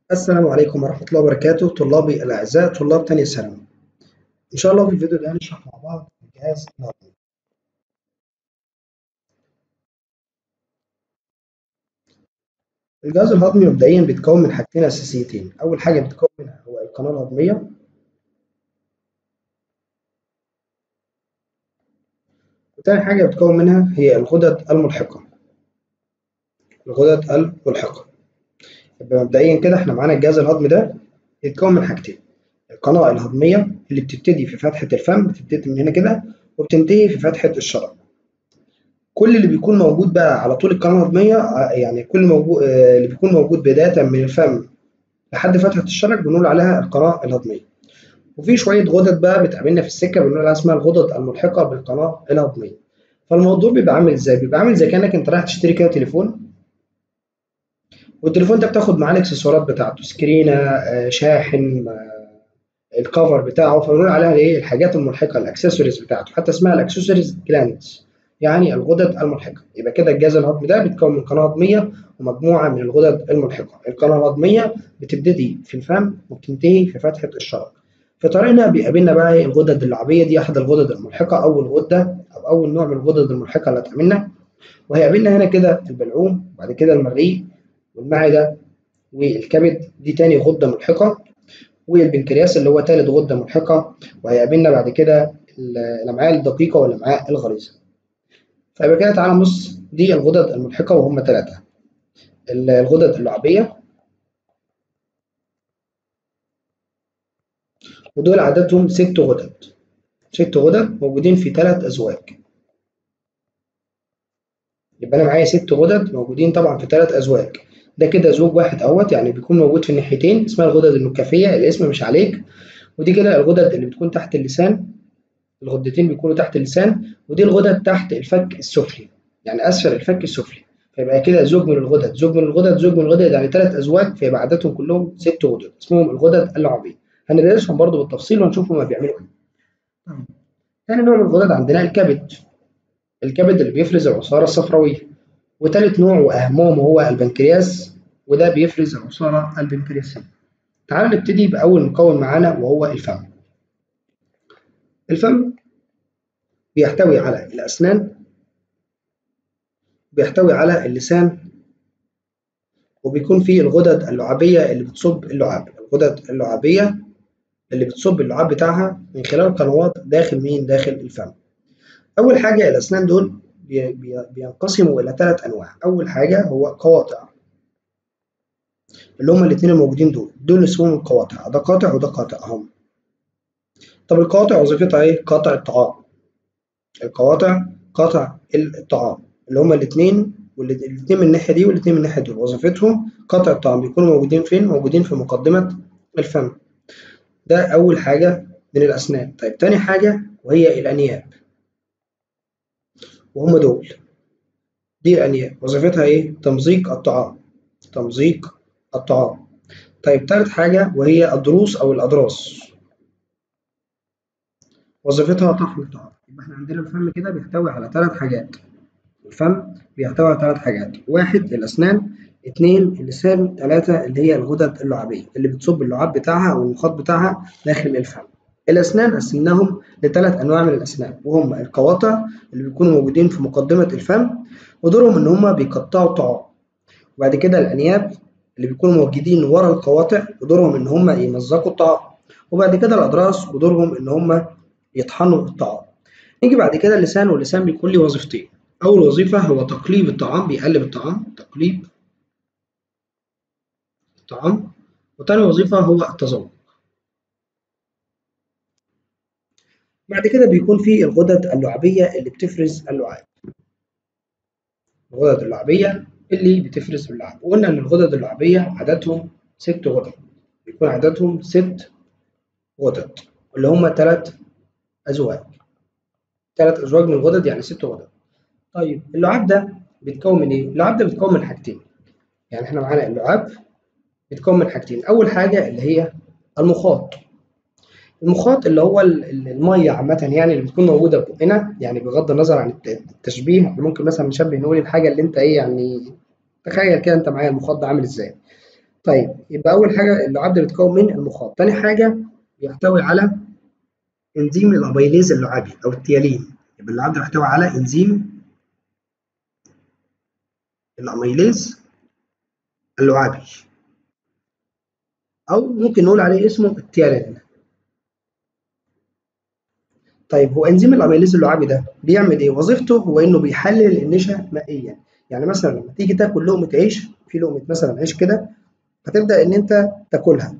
السلام عليكم ورحمة الله وبركاته طلابي الأعزاء طلاب تانية ثانوي إن شاء الله في الفيديو ده هنشرح مع بعض الجهاز الهضمي الجهاز الهضمي مبدئيا بيتكون من حاجتين أساسيتين أول حاجة بيتكون منها هو القناة الهضمية وتاني حاجة بتكون منها هي الغدد الملحقة الغدد الملحقة يبقى مبدئيا كده احنا معانا الجهاز الهضمي ده بيتكون من حاجتين القناة الهضمية اللي بتبتدي في فتحة الفم بتبتدي من هنا كده وبتنتهي في فتحة الشرج كل اللي بيكون موجود بقى على طول القناة الهضمية يعني كل موجود اللي بيكون موجود بداية من الفم لحد فتحة الشرج بنقول عليها القناة الهضمية وفي شوية غدد بقى بتقابلنا في السكة بنقول عليها اسمها الغدد الملحقة بالقناة الهضمية فالموضوع بيبقى عامل ازاي؟ بيبقى عامل زي كأنك انت رايح تشتري كده تليفون والتليفون ده بتاخد معاه الاكسسوارات بتاعته سكرينة شاحن الكفر بتاعه فبنقول عليها ايه الحاجات الملحقه الاكسسوارز بتاعته حتى اسمها الاكسسوارز جلاندز يعني الغدد الملحقه يبقى كده الجهاز الهضمي ده بيتكون من قناه هضميه ومجموعه من الغدد الملحقه القناه الهضميه بتبتدي في الفم وبتنتهي في فتحه الشرج في طريقنا بيقابلنا بقى الغدد اللعابيه دي احد الغدد الملحقه اول غده او اول نوع من الغدد الملحقه اللي هتقابلنا وهيقابلنا هنا كده البلعوم وبعد كده المريء والمعده والكبد دي تاني غده ملحقه والبنكرياس اللي هو ثالث غده ملحقه وهيقابلنا بعد كده الامعاء الدقيقه والامعاء الغليظه فيبقى كده تعالى نبص دي الغدد الملحقه وهم ثلاثه الغدد اللعابيه ودول عددهم ست غدد ست غدد موجودين في ثلاث ازواج يبقى انا معايا ست غدد موجودين طبعا في ثلاث ازواج ده كده زوج واحد اهوت يعني بيكون موجود في الناحيتين اسمها الغدد النكافيه الاسم مش عليك ودي كده الغدد اللي بتكون تحت اللسان الغدتين بيكونوا تحت اللسان ودي الغدد تحت الفك السفلي يعني اسفل الفك السفلي فيبقى كده زوج من الغدد زوج من الغدد زوج من الغدد يعني ثلاث ازواج فيبقى عددهم كلهم ست غدد اسمهم الغدد اللعابيه هندرسهم برضو بالتفصيل ونشوف هما بيعملوا ايه ثاني نوع من الغدد عندنا الكبد الكبد اللي بيفرز العصاره الصفراويه وثالث نوع واهمهم هو البنكرياس وده بيفرز العصاره البنكرياسيه تعالوا نبتدي باول مكون معانا وهو الفم الفم بيحتوي على الاسنان بيحتوي على اللسان وبيكون فيه الغدد اللعابيه اللي بتصب اللعاب الغدد اللعابيه اللي بتصب اللعاب بتاعها من خلال قنوات داخل مين داخل الفم اول حاجه الاسنان دول بينقسموا الى ثلاث انواع اول حاجه هو قواطع اللي هما الاثنين الموجودين دول دول اسمهم القواطع ده قاطع وده قاطع اهم طب القواطع وظيفتها ايه قاطع الطعام القواطع قاطع الطعام اللي هما الاثنين والاثنين من الناحيه دي والاثنين من الناحيه دول وظيفتهم قطع الطعام بيكونوا موجودين فين موجودين في مقدمه الفم ده اول حاجه من الاسنان طيب تاني حاجه وهي الانياب وهم دول دي الأنياب وظيفتها إيه؟ تمزيق الطعام تمزيق الطعام طيب تالت حاجة وهي الضروس أو الأضراس وظيفتها طحن الطعام يبقى إحنا عندنا الفم كده بيحتوي على ثلاث حاجات الفم بيحتوي على ثلاث حاجات واحد الأسنان اتنين اللسان ثلاثة اللي هي الغدد اللعابية اللي بتصب اللعاب بتاعها أو المخاط بتاعها داخل الفم الأسنان قسمناهم لثلاث أنواع من الأسنان وهم القواطع اللي بيكونوا موجودين في مقدمة الفم ودورهم إن هما بيقطعوا الطعام وبعد كده الأنياب اللي بيكونوا موجودين ورا القواطع ودورهم إن هما يمزقوا الطعام وبعد كده الأضراس ودورهم إن هما يطحنوا الطعام نيجي بعد كده اللسان واللسان بيكون ليه وظيفتين أول وظيفة هو تقليب الطعام بيقلب الطعام تقليب الطعام وتاني وظيفة هو التذوق بعد كده بيكون في الغدد اللعابية اللي بتفرز اللعاب الغدد اللعابية اللي بتفرز اللعاب وقلنا إن الغدد اللعابية عددهم ست غدد بيكون عددهم ست غدد اللي هم ثلاث أزواج ثلاث أزواج من الغدد يعني ست غدد طيب اللعاب ده بيتكون من إيه؟ اللعاب ده بيتكون من حاجتين يعني إحنا معانا اللعاب بيتكون من حاجتين أول حاجة اللي هي المخاط المخاط اللي هو الميه عامه يعني اللي بتكون موجوده في بقنا يعني بغض النظر عن التشبيه ممكن مثلا نشبه نقول الحاجه اللي انت ايه يعني تخيل كده انت معايا المخاط ده عامل ازاي طيب يبقى أول حاجة اللعاب ده بيتكون من المخاط، تاني حاجة بيحتوي على إنزيم الأميليز اللعابي أو التيالين، يبقى اللعاب ده بيحتوي على إنزيم الأميليز اللعابي أو ممكن نقول عليه اسمه التيالين. طيب هو إنزيم الأميليز اللعابي ده بيعمل إيه؟ وظيفته هو إنه بيحلل النشا مائيا، يعني مثلا لما تيجي تاكل لقمة عيش في لقمة مثلا عيش كده هتبدأ إن أنت تاكلها.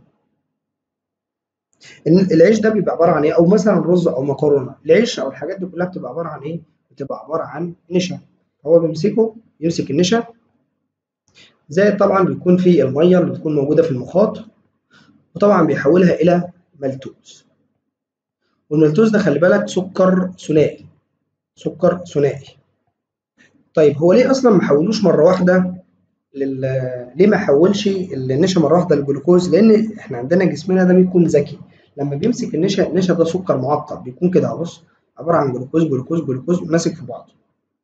العيش ده بيبقى عبارة عن إيه؟ أو مثلا رز أو مكرونة، العيش أو الحاجات دي كلها بتبقى عبارة عن إيه؟ بتبقى عبارة عن نشا. هو بيمسكه يمسك النشا زائد طبعا بيكون في المية اللي بتكون موجودة في المخاط وطبعا بيحولها إلى ملتوز. والملتوز ده خلي بالك سكر ثنائي. سكر ثنائي. طيب هو ليه أصلا ما حولوش مرة واحدة لل... ليه ما حولش النشا مره واحده للجلوكوز لان احنا عندنا جسمنا ده بيكون ذكي لما بيمسك النشا النشا ده سكر معقد بيكون كده بص عباره عن جلوكوز جلوكوز جلوكوز ماسك في بعضه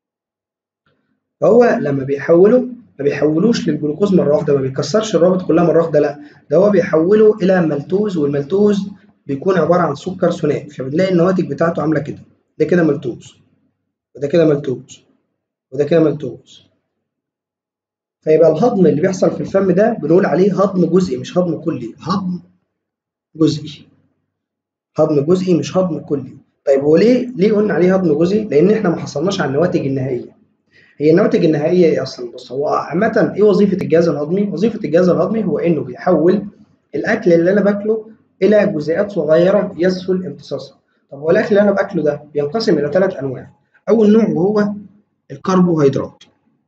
فهو لما بيحوله ما بيحولوش للجلوكوز مره واحده ما بيكسرش الروابط كلها مره واحده لا ده هو بيحوله الى ملتوز والملتوز بيكون عباره عن سكر ثنائي فبنلاقي النواتج بتاعته عامله كده ده كده ملتوز وده كده ملتوز وده كده ملتوز فيبقى الهضم اللي بيحصل في الفم ده بنقول عليه هضم جزئي مش هضم كلي هضم جزئي هضم جزئي مش هضم كلي طيب هو ليه ليه قلنا عليه هضم جزئي لان احنا ما حصلناش على النواتج النهائيه هي النواتج النهائيه ايه اصلا بص هو عامه ايه وظيفه الجهاز الهضمي وظيفه الجهاز الهضمي هو انه بيحول الاكل اللي انا باكله الى جزيئات صغيره يسهل امتصاصها طب هو الاكل اللي انا باكله ده بينقسم الى ثلاث انواع اول نوع وهو الكربوهيدرات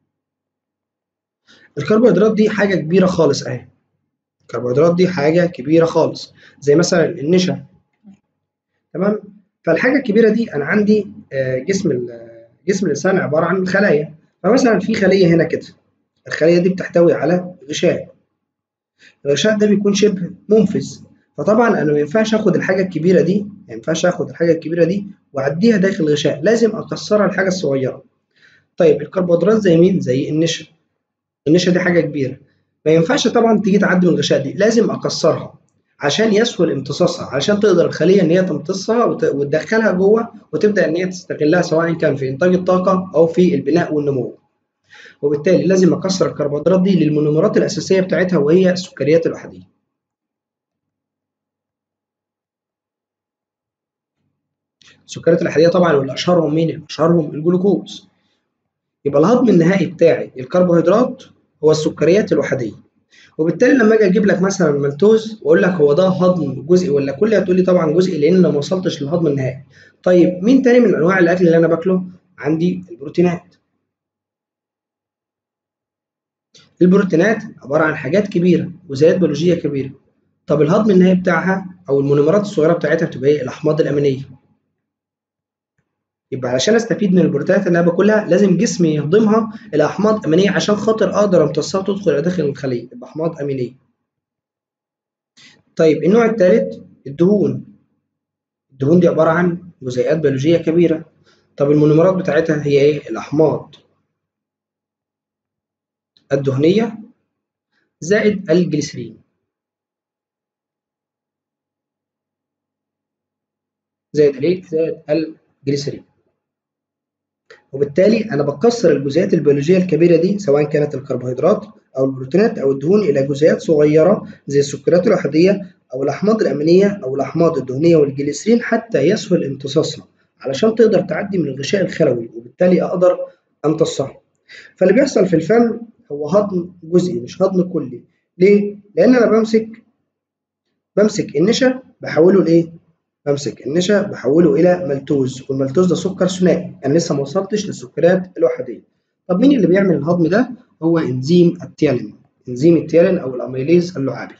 الكربوهيدرات دي حاجة كبيرة خالص أهي الكربوهيدرات دي حاجة كبيرة خالص زي مثلا النشا تمام فالحاجة الكبيرة دي أنا عندي جسم جسم الإنسان عبارة عن خلايا فمثلا في خلية هنا كده الخلية دي بتحتوي على غشاء الغشاء ده بيكون شبه منفذ فطبعا أنا ما ينفعش آخد الحاجة الكبيرة دي ما ينفعش آخد الحاجة الكبيرة دي وأعديها داخل الغشاء لازم أكسرها الحاجة الصغيرة طيب الكربوهيدرات زي مين؟ زي النشا النشا دي حاجه كبيره ما ينفعش طبعا تيجي تعدي من الغشاء دي لازم اكسرها عشان يسهل امتصاصها عشان تقدر الخليه ان هي تمتصها وتدخلها جوه وتبدا ان هي تستغلها سواء كان في انتاج الطاقه او في البناء والنمو وبالتالي لازم اكسر الكربوهيدرات دي للمونومرات الاساسيه بتاعتها وهي السكريات الاحاديه السكريات الاحاديه طبعا واللي اشهرهم مين اشهرهم الجلوكوز يبقى الهضم النهائي بتاعي الكربوهيدرات هو السكريات الأحادية وبالتالي لما اجي اجيب لك مثلا ملتوز واقول لك هو ده هضم جزئي ولا كلي هتقول لي طبعا جزئي لان انا ما وصلتش للهضم النهائي طيب مين تاني من انواع الاكل اللي انا باكله عندي البروتينات البروتينات عباره عن حاجات كبيره جزيئات بيولوجيه كبيره طب الهضم النهائي بتاعها او المونومرات الصغيره بتاعتها بتبقى ايه الاحماض الامينيه يبقى علشان استفيد من البروتينات اللي انا باكلها لازم جسمي يهضمها الى احماض امينيه عشان خاطر اقدر امتصها وتدخل الى داخل الخليه يبقى احماض امينيه طيب النوع الثالث الدهون الدهون دي عباره عن جزيئات بيولوجيه كبيره طب المونومرات بتاعتها هي ايه الاحماض الدهنيه زائد الجليسرين زائد الايه زائد الجليسرين وبالتالي انا بكسر الجزيئات البيولوجيه الكبيره دي سواء كانت الكربوهيدرات او البروتينات او الدهون الى جزيئات صغيره زي السكريات الاحاديه او الاحماض الامينيه او الاحماض الدهنيه والجليسرين حتى يسهل امتصاصها علشان تقدر تعدي من الغشاء الخلوي وبالتالي اقدر امتصها فاللي بيحصل في الفم هو هضم جزئي مش هضم كلي ليه لان انا بمسك بمسك النشا بحوله لايه بمسك النشا بحوله الى ملتوز والملتوز ده سكر ثنائي انا لسه ما وصلتش للسكريات الاحاديه طب مين اللي بيعمل الهضم ده هو انزيم التيالين انزيم التيالين او الاميليز اللعابي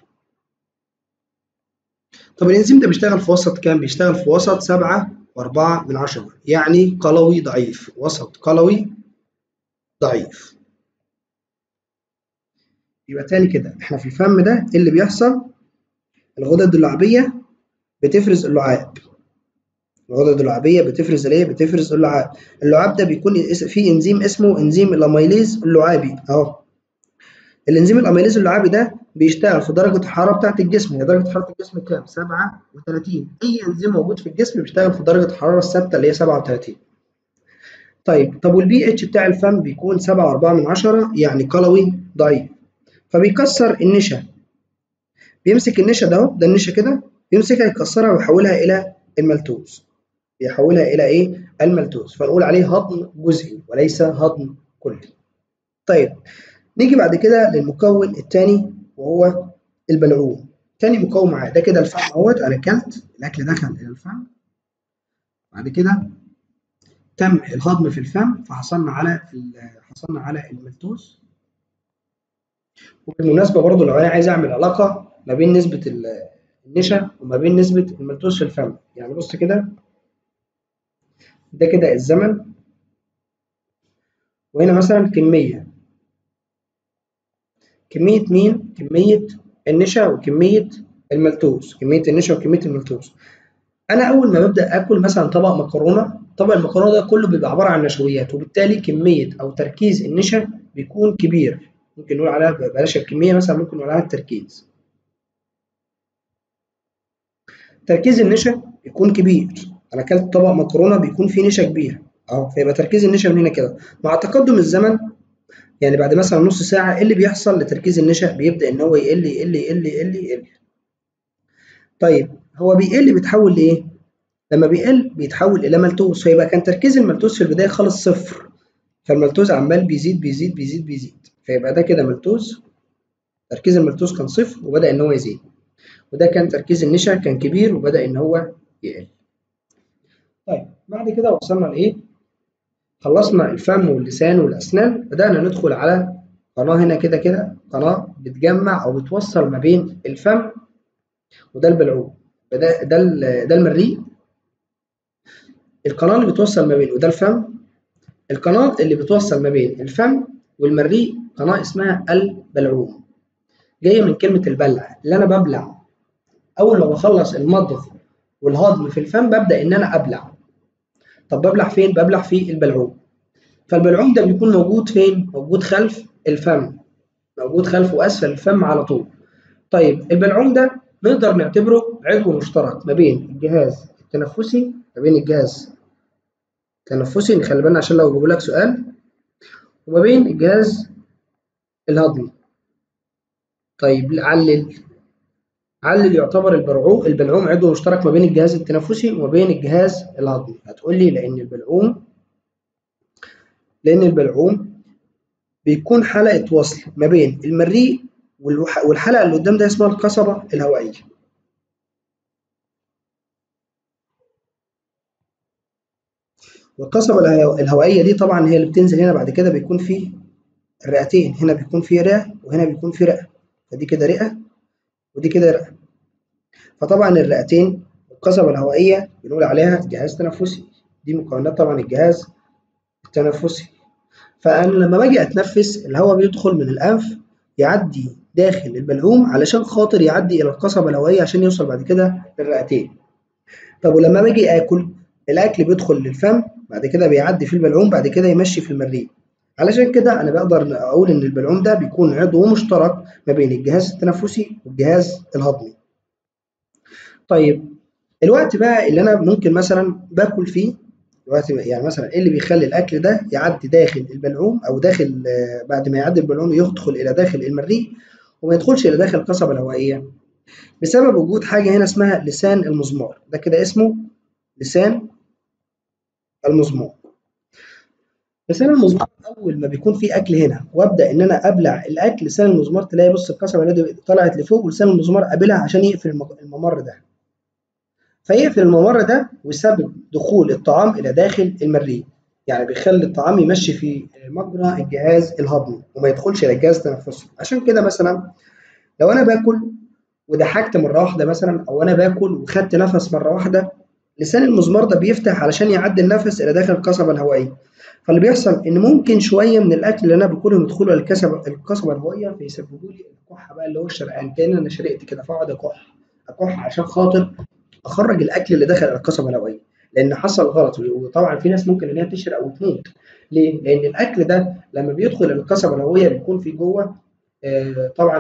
طب الانزيم ده بيشتغل في وسط كام بيشتغل في وسط سبعة وأربعة من عشرة يعني قلوي ضعيف وسط قلوي ضعيف يبقى تاني كده احنا في الفم ده اللي بيحصل الغدد اللعابيه بتفرز اللعاب الغدد اللعابيه بتفرز الايه بتفرز اللعاب اللعاب ده بيكون فيه انزيم اسمه انزيم الاميليز اللعابي اهو الانزيم الاميليز اللعابي ده بيشتغل في درجة الحرارة بتاعة الجسم هي درجة حرارة الجسم كام؟ 37 أي إنزيم موجود في الجسم بيشتغل في درجة الحرارة الثابتة اللي هي 37 طيب طب والبي اتش بتاع الفم بيكون 7.4 من عشرة يعني قلوي ضعيف فبيكسر النشا بيمسك النشا ده ده النشا كده بيمسكها يكسرها ويحولها إلى الملتوز بيحولها إلى إيه؟ الملتوز فنقول عليه هضم جزئي وليس هضم كلي طيب نيجي بعد كده للمكون الثاني وهو البلعوم تاني مكون معاه ده كده الفم اهوت انا اكلت الاكل دخل الى الفم بعد كده تم الهضم في الفم فحصلنا على حصلنا على الملتوز وبالمناسبه برضو لو انا عايز اعمل علاقه ما بين نسبه النشا وما بين نسبه الملتوز في الفم يعني بص كده ده كده الزمن وهنا مثلا كميه كمية مين؟ كمية النشا وكمية الملتوز، كمية النشا وكمية الملتوز. أنا أول ما ببدأ آكل مثلا طبق مكرونة، طبق المكرونة ده كله بيبقى عبارة عن نشويات وبالتالي كمية أو تركيز النشا بيكون كبير، ممكن نقول عليها بلاش الكمية مثلا ممكن نقول عليها التركيز. تركيز النشا بيكون كبير، أنا أكلت طبق مكرونة بيكون فيه نشا كبير، أهو فيبقى تركيز النشا من هنا كده، مع تقدم الزمن يعني بعد مثلا نص ساعة ايه اللي بيحصل لتركيز النشا بيبدأ إن هو يقل يقل يقل يقل يقل. طيب هو بيقل بيتحول لإيه؟ لما بيقل بيتحول إلى ملتوز فيبقى كان تركيز الملتوز في البداية خالص صفر فالملتوز عمال بيزيد بيزيد بيزيد بيزيد فيبقى ده كده ملتوز تركيز الملتوز كان صفر وبدأ إن هو يزيد وده كان تركيز النشا كان كبير وبدأ إن هو يقل. طيب بعد كده وصلنا لإيه؟ خلصنا الفم واللسان والأسنان بدأنا ندخل على قناة هنا كده كده قناة بتجمع أو بتوصل ما بين الفم وده البلعوم ده ده ده المريء القناة اللي بتوصل ما بين وده الفم القناة اللي بتوصل ما بين الفم والمريء قناة اسمها البلعوم جاية من كلمة البلع اللي أنا ببلع أول ما بخلص المضغ والهضم في الفم ببدأ إن أنا أبلع طب ببلع فين؟ ببلع في البلعوم. فالبلعوم ده بيكون موجود فين؟ موجود خلف الفم. موجود خلف واسفل الفم على طول. طيب البلعوم ده نقدر نعتبره عضو مشترك ما بين الجهاز التنفسي ما بين الجهاز التنفسي نخلي بالنا عشان لو جابوا لك سؤال وما بين الجهاز الهضمي. طيب علل علل يعتبر البلعوم البلعوم عضو مشترك ما بين الجهاز التنفسي وما بين الجهاز الهضمي هتقول لي لان البلعوم لان البلعوم بيكون حلقه وصل ما بين المريء والحلقه اللي قدام ده اسمها القصبه الهوائيه والقصبه الهوائيه دي طبعا هي اللي بتنزل هنا بعد كده بيكون في الرئتين هنا بيكون في رئه وهنا بيكون في رئه فدي كده رئه ودي كده رئة فطبعا الرئتين القصبة الهوائية بنقول عليها جهاز تنفسي دي مكونات طبعا الجهاز التنفسي فأنا لما باجي أتنفس الهواء بيدخل من الأنف يعدي داخل البلعوم علشان خاطر يعدي إلى القصبة الهوائية عشان يوصل بعد كده للرئتين طب ولما باجي آكل الأكل بيدخل للفم بعد كده بيعدي في البلعوم بعد كده يمشي في المريء علشان كده انا بقدر اقول ان البلعوم ده بيكون عضو مشترك ما بين الجهاز التنفسي والجهاز الهضمي طيب الوقت بقى اللي انا ممكن مثلا باكل فيه الوقت يعني مثلا ايه اللي بيخلي الاكل ده يعدي داخل البلعوم او داخل بعد ما يعدي البلعوم يدخل الى داخل المريء وما يدخلش الى داخل القصبه الهوائيه بسبب وجود حاجه هنا اسمها لسان المزمار ده كده اسمه لسان المزمار لسان المزمار اول ما بيكون في اكل هنا وابدا ان انا ابلع الاكل لسان المزمار تلاقي بص القصبه اللي طلعت لفوق ولسان المزمار قابلها عشان يقفل الممر ده فيقفل الممر ده ويسبب دخول الطعام الى داخل المريء يعني بيخلي الطعام يمشي في مجرى الجهاز الهضمي وما يدخلش الى الجهاز التنفسي عشان كده مثلا لو انا باكل وضحكت مره واحده مثلا او انا باكل وخدت نفس مره واحده لسان المزمار ده بيفتح علشان يعدي النفس الى داخل القصبه الهوائيه فاللي بيحصل ان ممكن شويه من الاكل اللي انا باكله يدخلوا الكسبه القصبه الهوائيه فيسببوا لي الكحه بقى اللي هو الشرقان كان انا شرقت كده فاقعد اكح اكح عشان خاطر اخرج الاكل اللي دخل القصبه الهوائيه لان حصل غلط وطبعا في ناس ممكن ان هي تشرق وتموت ليه؟ لان الاكل ده لما بيدخل القصبه الهوائيه بيكون في جوه آه طبعا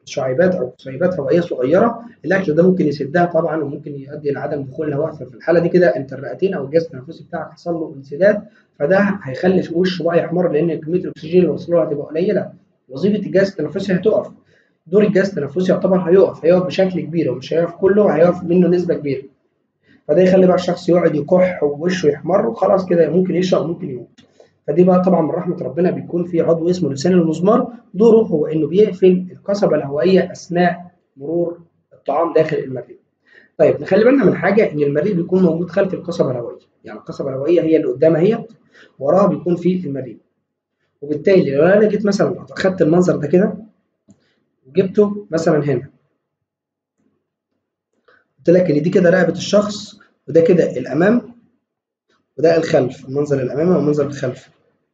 شعيبات او قصيبات هوائيه صغيره الاكل ده ممكن يسدها طبعا وممكن يؤدي لعدم دخول الهواء ففي الحاله دي كده انت الرئتين او الجهاز التنفسي بتاعك حصل له انسداد فده هيخلي وشه بقى يحمر لان كميه الاكسجين اللي وصله هتبقى قليله وظيفه الجهاز التنفسي هتقف دور الجهاز التنفسي يعتبر هيقف هيقف بشكل كبير ومش هيقف كله هيقف منه نسبه كبيره فده يخلي بقى الشخص يقعد يكح ووشه يحمر وخلاص كده ممكن يشرب ممكن يموت فدي بقى طبعا من رحمه ربنا بيكون في عضو اسمه لسان المزمار دوره هو انه بيقفل القصبه الهوائيه اثناء مرور الطعام داخل المريء. طيب نخلي بالنا من حاجه ان المريء بيكون موجود خلف القصبه الهوائيه، يعني القصبه الهوائيه هي اللي قدامها هي وراها بيكون في المريء. وبالتالي لو انا جيت مثلا اخدت المنظر ده كده وجبته مثلا هنا قلت لك ان دي كده رقبه الشخص وده كده الامام وده الخلف المنظر الامامي والمنظر الخلفي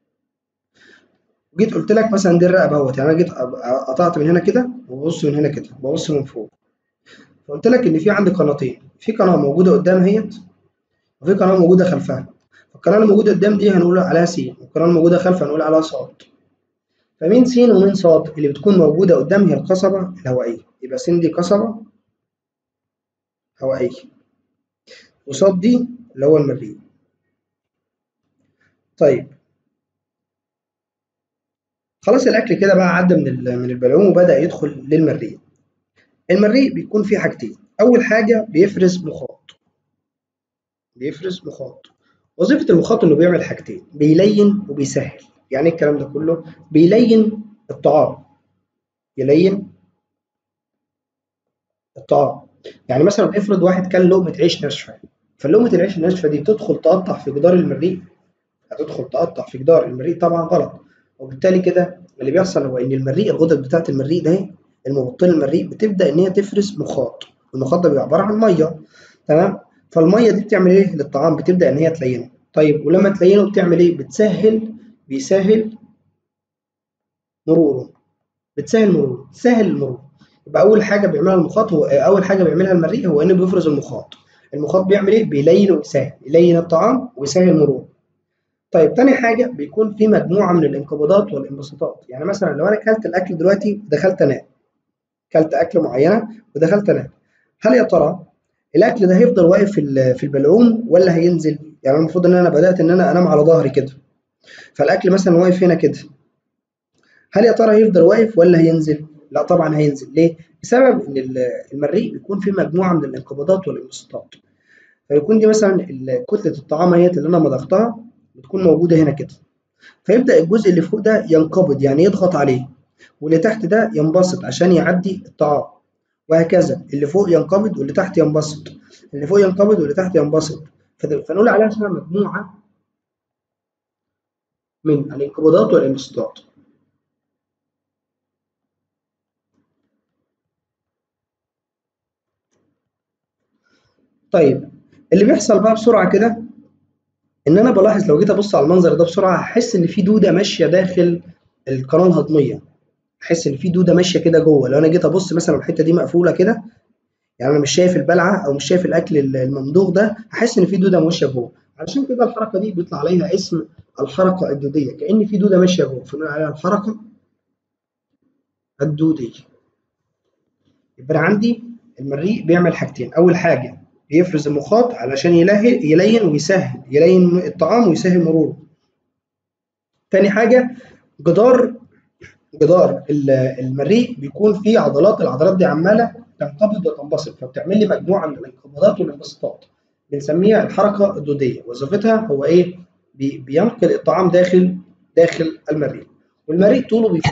جيت قلت لك مثلا دي الرقبه اهوت يعني انا جيت قطعت من هنا كده وببص من هنا كده ببص من فوق فقلت لك ان في عندي قناتين في قناه موجوده قدام اهيت وفي قناه موجوده خلفها القناه اللي موجوده قدام دي هنقول عليها س والقناه الموجوده خلفها هنقول عليها ص فمين س ومين ص اللي بتكون موجوده قدام هي القصبه الهوائيه يبقى س دي قصبه هوائيه وصاد دي اللي هو المريء طيب خلاص الاكل كده بقى عدى من من البلعوم وبدا يدخل للمريء المريء بيكون فيه حاجتين اول حاجه بيفرز مخاط بيفرز مخاط وظيفه المخاط انه بيعمل حاجتين بيلين وبيسهل يعني الكلام ده كله بيلين الطعام يلين الطعام يعني مثلا افرض واحد كان لقمه عيش ناشفه فلقمه العيش الناشفه دي تدخل تقطع في جدار المريء هتدخل تقطع في جدار المريء طبعا غلط وبالتالي كده اللي بيحصل هو ان المريء الغدد بتاعه المريء ده المبطنه المريء بتبدا ان هي تفرز مخاط المخاط ده بيبقى عباره عن ميه تمام فالميه دي بتعمل ايه للطعام بتبدا ان هي تلينه طيب ولما تلينه بتعمل ايه بتسهل بيسهل مروره بتسهل مروره تسهل المرور يبقى اول حاجه بيعملها المخاط هو اول حاجه بيعملها المريء هو انه بيفرز المخاط المخاط بيعمل ايه بيلين ويسهل يلين الطعام ويسهل مروره طيب تاني حاجة بيكون في مجموعة من الانقباضات والانبساطات، يعني مثلا لو أنا أكلت الأكل دلوقتي ودخلت أنام. أكلت أكلة معينة ودخلت أنام. هل يا ترى الأكل ده هيفضل واقف في في البلعوم ولا هينزل؟ يعني المفروض إن أنا بدأت إن أنا أنام على ظهري كده. فالأكل مثلا واقف هنا كده. هل يا ترى هيفضل واقف ولا هينزل؟ لا طبعا هينزل، ليه؟ بسبب إن المريء بيكون فيه مجموعة من الانقباضات والانبساطات. فيكون دي مثلا كتلة الطعام اهيت اللي أنا مضغتها بتكون موجودة هنا كده فيبدأ الجزء اللي فوق ده ينقبض يعني يضغط عليه واللي تحت ده ينبسط عشان يعدي الطعام وهكذا اللي فوق ينقبض واللي تحت ينبسط اللي فوق ينقبض واللي تحت ينبسط فنقول عليها اسمها مجموعة من الانقباضات والانبساطات طيب اللي بيحصل بقى بسرعة كده ان انا بلاحظ لو جيت ابص على المنظر ده بسرعه هحس ان في دوده ماشيه داخل القناه الهضميه احس ان في دوده ماشيه كده جوه لو انا جيت ابص مثلا الحته دي مقفوله كده يعني انا مش شايف البلعه او مش شايف الاكل الممضوغ ده هحس ان في دوده ماشيه جوه علشان كده الحركه دي بيطلع عليها اسم الحركه الدوديه كان في دوده ماشيه جوه فنقول عليها الحركه الدوديه يبقى عندي المريء بيعمل حاجتين اول حاجه بيفرز المخاط علشان يلين ويسهل يلين الطعام ويسهل مروره تاني حاجة جدار جدار المريء بيكون فيه عضلات العضلات دي عمالة تنقبض وتنبسط فبتعمل لي مجموعة من الانقباضات والانبساطات بنسميها الحركة الدودية وظيفتها هو ايه بينقل الطعام داخل داخل المريء والمريء طوله بيكون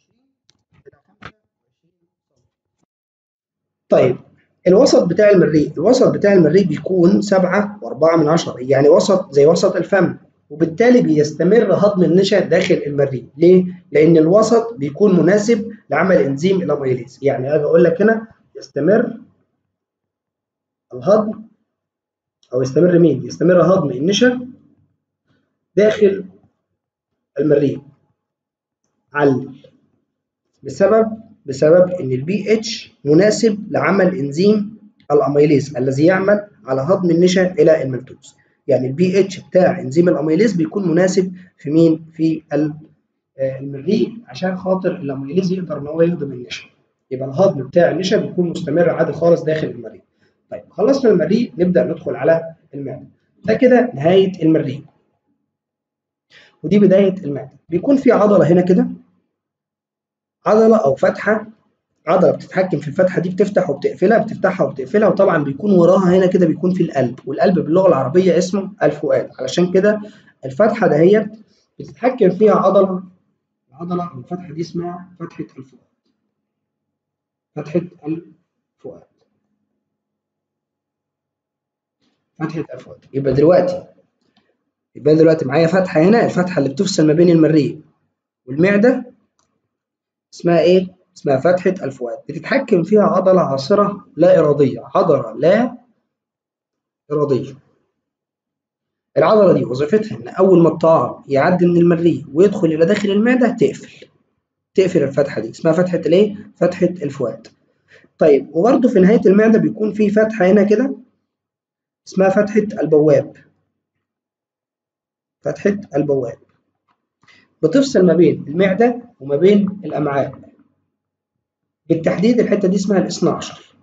طيب الوسط بتاع المريء الوسط بتاع المريء بيكون سبعة وأربعة من عشرة يعني وسط زي وسط الفم وبالتالي بيستمر هضم النشا داخل المريء ليه؟ لأن الوسط بيكون مناسب لعمل إنزيم الأميليز يعني أنا بقول لك هنا يستمر الهضم أو يستمر مين؟ يستمر هضم النشا داخل المريء علل بسبب بسبب ان البي اتش مناسب لعمل انزيم الاميليز الذي يعمل على هضم النشا الى الملتوز يعني البي اتش بتاع انزيم الاميليز بيكون مناسب في مين في المريء عشان خاطر الاميليز يقدر ان هو يهضم النشا يبقى الهضم بتاع النشا بيكون مستمر عادي خالص داخل المريء طيب خلصنا المريء نبدا ندخل على المعده ده كده نهايه المريء ودي بدايه المعده بيكون في عضله هنا كده عضله او فتحه عضله بتتحكم في الفتحه دي بتفتح وبتقفلها بتفتحها وبتقفلها وطبعا بيكون وراها هنا كده بيكون في القلب والقلب باللغه العربيه اسمه الفؤاد علشان كده الفتحه دهيت بتتحكم فيها عضله العضله او الفتحه دي اسمها فتحه الفؤاد فتحه الفؤاد فتحه الفؤاد يبقى دلوقتي يبقى دلوقتي معايا فتحه هنا الفتحه اللي بتفصل ما بين المريء والمعده اسمها ايه اسمها فتحة الفؤاد بتتحكم فيها عضلة عاصرة لا إرادية عضلة لا إرادية العضلة دي وظيفتها إن أول ما الطعام يعدي من المريء ويدخل إلى داخل المعدة تقفل تقفل الفتحة دي اسمها فتحة الإيه؟ فتحة الفؤاد طيب وبرده في نهاية المعدة بيكون في فتحة هنا كده اسمها فتحة البواب فتحة البواب بتفصل ما بين المعدة وما بين الأمعاء بالتحديد الحته دي اسمها الاثنى عشر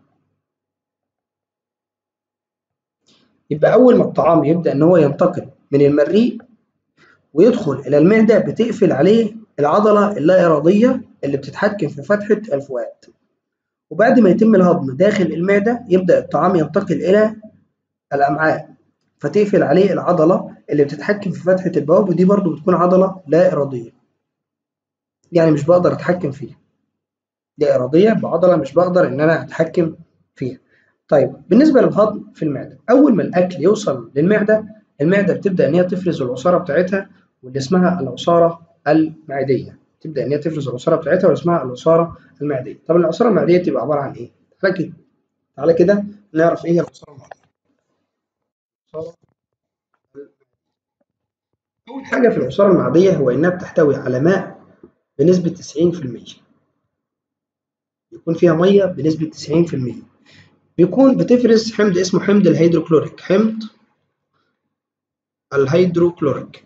يبقى اول ما الطعام يبدا ان هو ينتقل من المريء ويدخل الى المعده بتقفل عليه العضله اللا اراديه اللي بتتحكم في فتحه الفؤاد وبعد ما يتم الهضم داخل المعده يبدا الطعام ينتقل الى الامعاء فتقفل عليه العضله اللي بتتحكم في فتحه البواب ودي برضو بتكون عضله لا اراديه يعني مش بقدر اتحكم فيها دي إرادية بعضلة مش بقدر إن أنا أتحكم فيها. طيب بالنسبة للهضم في المعدة، أول ما الأكل يوصل للمعدة، المعدة بتبدأ إن هي تفرز العصارة بتاعتها واللي اسمها العصارة المعدية. تبدأ إن هي تفرز العصارة بتاعتها واللي اسمها العصارة المعدية. طب العصارة المعدية تبقى عبارة عن إيه؟ تعالى كده تعالى كده نعرف إيه هي العصارة المعدية. أول حاجة في العصارة المعدية هو إنها بتحتوي على ماء بنسبة 90%. بيكون فيها ميه بنسبه 90% بيكون بتفرز حمض اسمه حمض الهيدروكلوريك حمض الهيدروكلوريك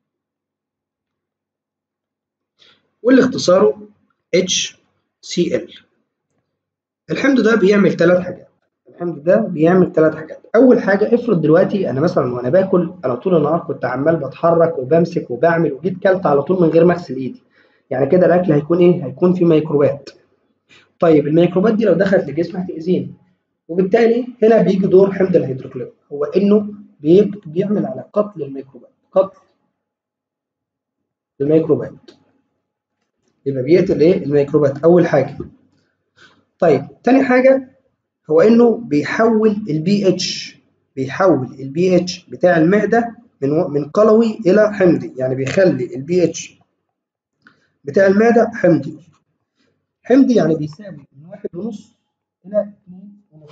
واللي اختصاره HCl الحمض ده بيعمل ثلاث حاجات الحمض ده بيعمل ثلاث حاجات اول حاجه افرض دلوقتي انا مثلا وانا باكل انا طول النهار كنت عمال بتحرك وبمسك وبعمل وجيت كلت على طول من غير ما اغسل ايدي يعني كده الاكل هيكون ايه هيكون فيه ميكروبات طيب الميكروبات دي لو دخلت للجسم هتأذيني وبالتالي هنا بيجي دور حمض الهيدروكلوريك هو انه بيعمل على قتل الميكروبات قتل الميكروبات يبقى بيقتل ايه الميكروبات اول حاجه طيب تاني حاجه هو انه بيحول البي اتش بيحول البي اتش بتاع المعده من من قلوي الى حمضي يعني بيخلي البي اتش بتاع المعده حمضي حمض يعني بيساوي من واحد ونص إلى اتنين ونص.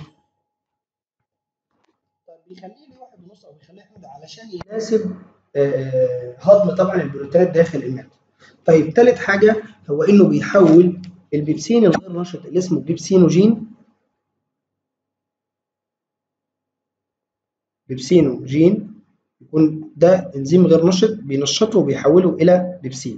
طيب بيخليه ليه واحد ونص أو بيخليه حمض علشان يناسب هضم طبعا البروتينات داخل المعدة. طيب تالت حاجة هو إنه بيحول البيبسين الغير نشط اللي اسمه بيبسينوجين بيبسينوجين يكون ده انزيم غير نشط بينشطه وبيحوله إلى بيبسين.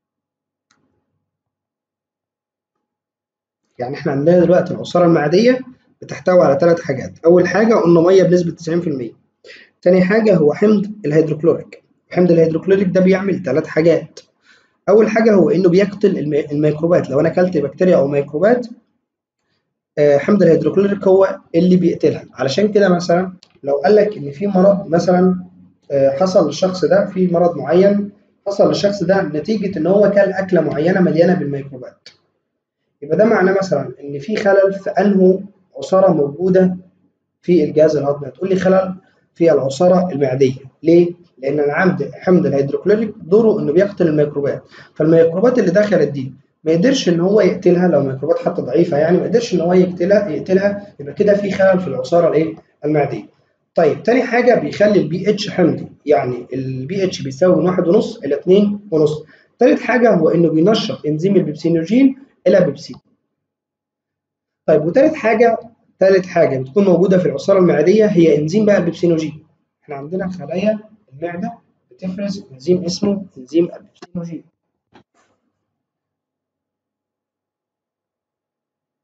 يعني احنا عندنا دلوقتي العصارة المعدية بتحتوي على ثلاث حاجات أول حاجة قلنا مية بنسبة 90% تاني حاجة هو حمض الهيدروكلوريك حمض الهيدروكلوريك ده بيعمل ثلاث حاجات أول حاجة هو إنه بيقتل الميكروبات لو أنا أكلت بكتيريا أو ميكروبات حمض الهيدروكلوريك هو اللي بيقتلها علشان كده مثلا لو قال لك إن في مرض مثلا حصل للشخص ده في مرض معين حصل للشخص ده نتيجة إن هو كل أكلة معينة مليانة بالميكروبات يبقى ده معناه مثلا ان في خلل في انه عصاره موجوده في الجهاز الهضمي هتقول لي خلل في العصاره المعديه ليه لان انا عندي حمض الهيدروكلوريك دوره انه بيقتل الميكروبات فالميكروبات اللي دخلت دي ما يقدرش ان هو يقتلها لو ميكروبات حتى ضعيفه يعني ما يقدرش ان هو يقتلها يقتلها يبقى كده في خلل في العصاره الايه المعديه طيب تاني حاجه بيخلي البي اتش حمضي يعني البي اتش بيساوي من واحد ونص الى اتنين ونص تالت حاجه هو انه بينشط انزيم البيبسينوجين الى بيبسين طيب وتالت حاجه تالت حاجه بتكون موجوده في العصاره المعديه هي انزيم بقى البيبسينوجين احنا عندنا خلايا المعده بتفرز انزيم اسمه انزيم البيبسينوجين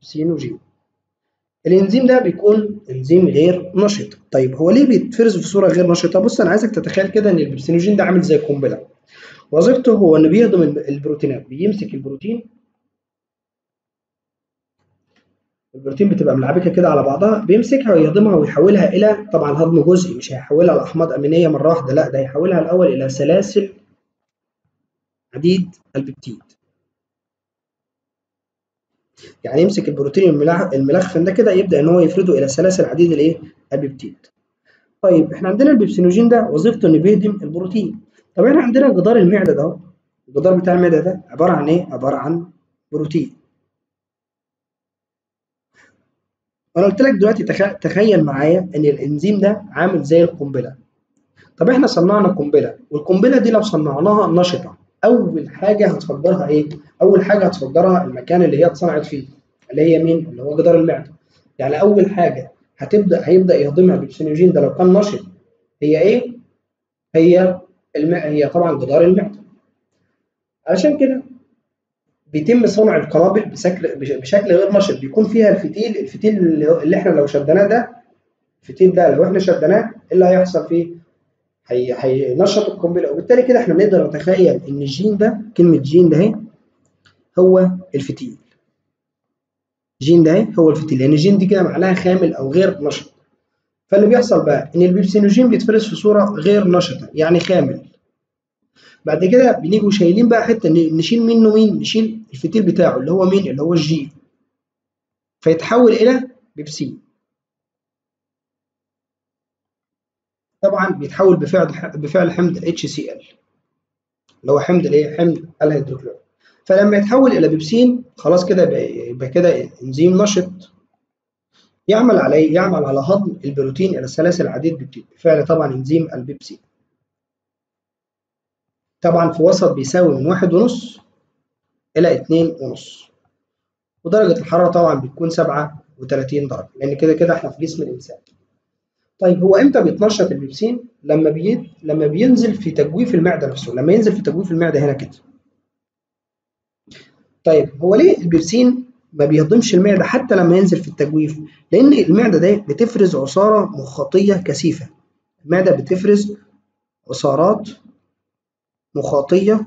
البيبسينوجين الانزيم ده بيكون انزيم غير نشط طيب هو ليه بيتفرز في صوره غير نشطه بص انا عايزك تتخيل كده ان البيبسينوجين ده عامل زي القنبله وظيفته هو انه بيهضم البروتينات بيمسك البروتين البروتين بتبقى ملعبكه كده على بعضها بيمسكها ويهضمها ويحولها الى طبعا هضم جزئي مش هيحولها لاحماض امينيه مره واحده لا ده هيحولها الاول الى سلاسل عديد البيبتيد يعني يمسك البروتين الملخفن ده كده يبدا ان هو يفرده الى سلاسل عديد الايه البيبتيد طيب احنا عندنا البيبسينوجين ده وظيفته انه بيهدم البروتين طب احنا عندنا جدار المعده ده الجدار بتاع المعده ده عباره عن ايه عباره عن بروتين وانا قلت لك دلوقتي تخيل معايا ان الانزيم ده عامل زي القنبله طب احنا صنعنا قنبله والقنبله دي لو صنعناها نشطه اول حاجه هتفجرها ايه اول حاجه هتفجرها المكان اللي هي اتصنعت فيه اللي هي مين اللي هو جدار المعده يعني اول حاجه هتبدا هيبدا يهضمها بالسينوجين ده لو كان نشط هي ايه هي الم... هي طبعا جدار المعده علشان كده بيتم صنع القنابل بشكل بشكل غير نشط بيكون فيها الفتيل الفتيل اللي احنا لو شدناه ده الفتيل ده لو احنا شدناه ايه اللي هيحصل فيه هي هينشط القنبله وبالتالي كده احنا نقدر نتخيل ان الجين ده كلمه جين ده اهي هو الفتيل جين ده اهي هو الفتيل لان الجين دي كده معناها خامل او غير نشط فاللي بيحصل بقى ان البيبسينوجين بيتفرز في صوره غير نشطه يعني خامل بعد كده بنيجوا شايلين بقى حته نشيل منه مين نشيل الفتيل بتاعه اللي هو مين اللي هو الجي فيتحول الى بيبسين طبعا بيتحول بفعل بفعل حمض HCl اللي هو حمض الايه حمض الهيدروكلور فلما يتحول الى بيبسين خلاص كده يبقى كده انزيم نشط يعمل عليه يعمل على هضم البروتين الى سلاسل عديد بيبتيد بفعل طبعا انزيم البيبسين طبعا في وسط بيساوي من واحد ونص إلى اتنين ونص ودرجة الحرارة طبعا بتكون سبعة وتلاتين درجة لأن كده كده احنا في جسم الإنسان. طيب هو إمتى بيتنشط البيبسين؟ لما بي... لما بينزل في تجويف المعدة نفسه، لما ينزل في تجويف المعدة هنا كده. طيب هو ليه البيبسين ما بيهضمش المعدة حتى لما ينزل في التجويف؟ لأن المعدة دي بتفرز عصارة مخاطية كثيفة. المعدة بتفرز عصارات مخاطية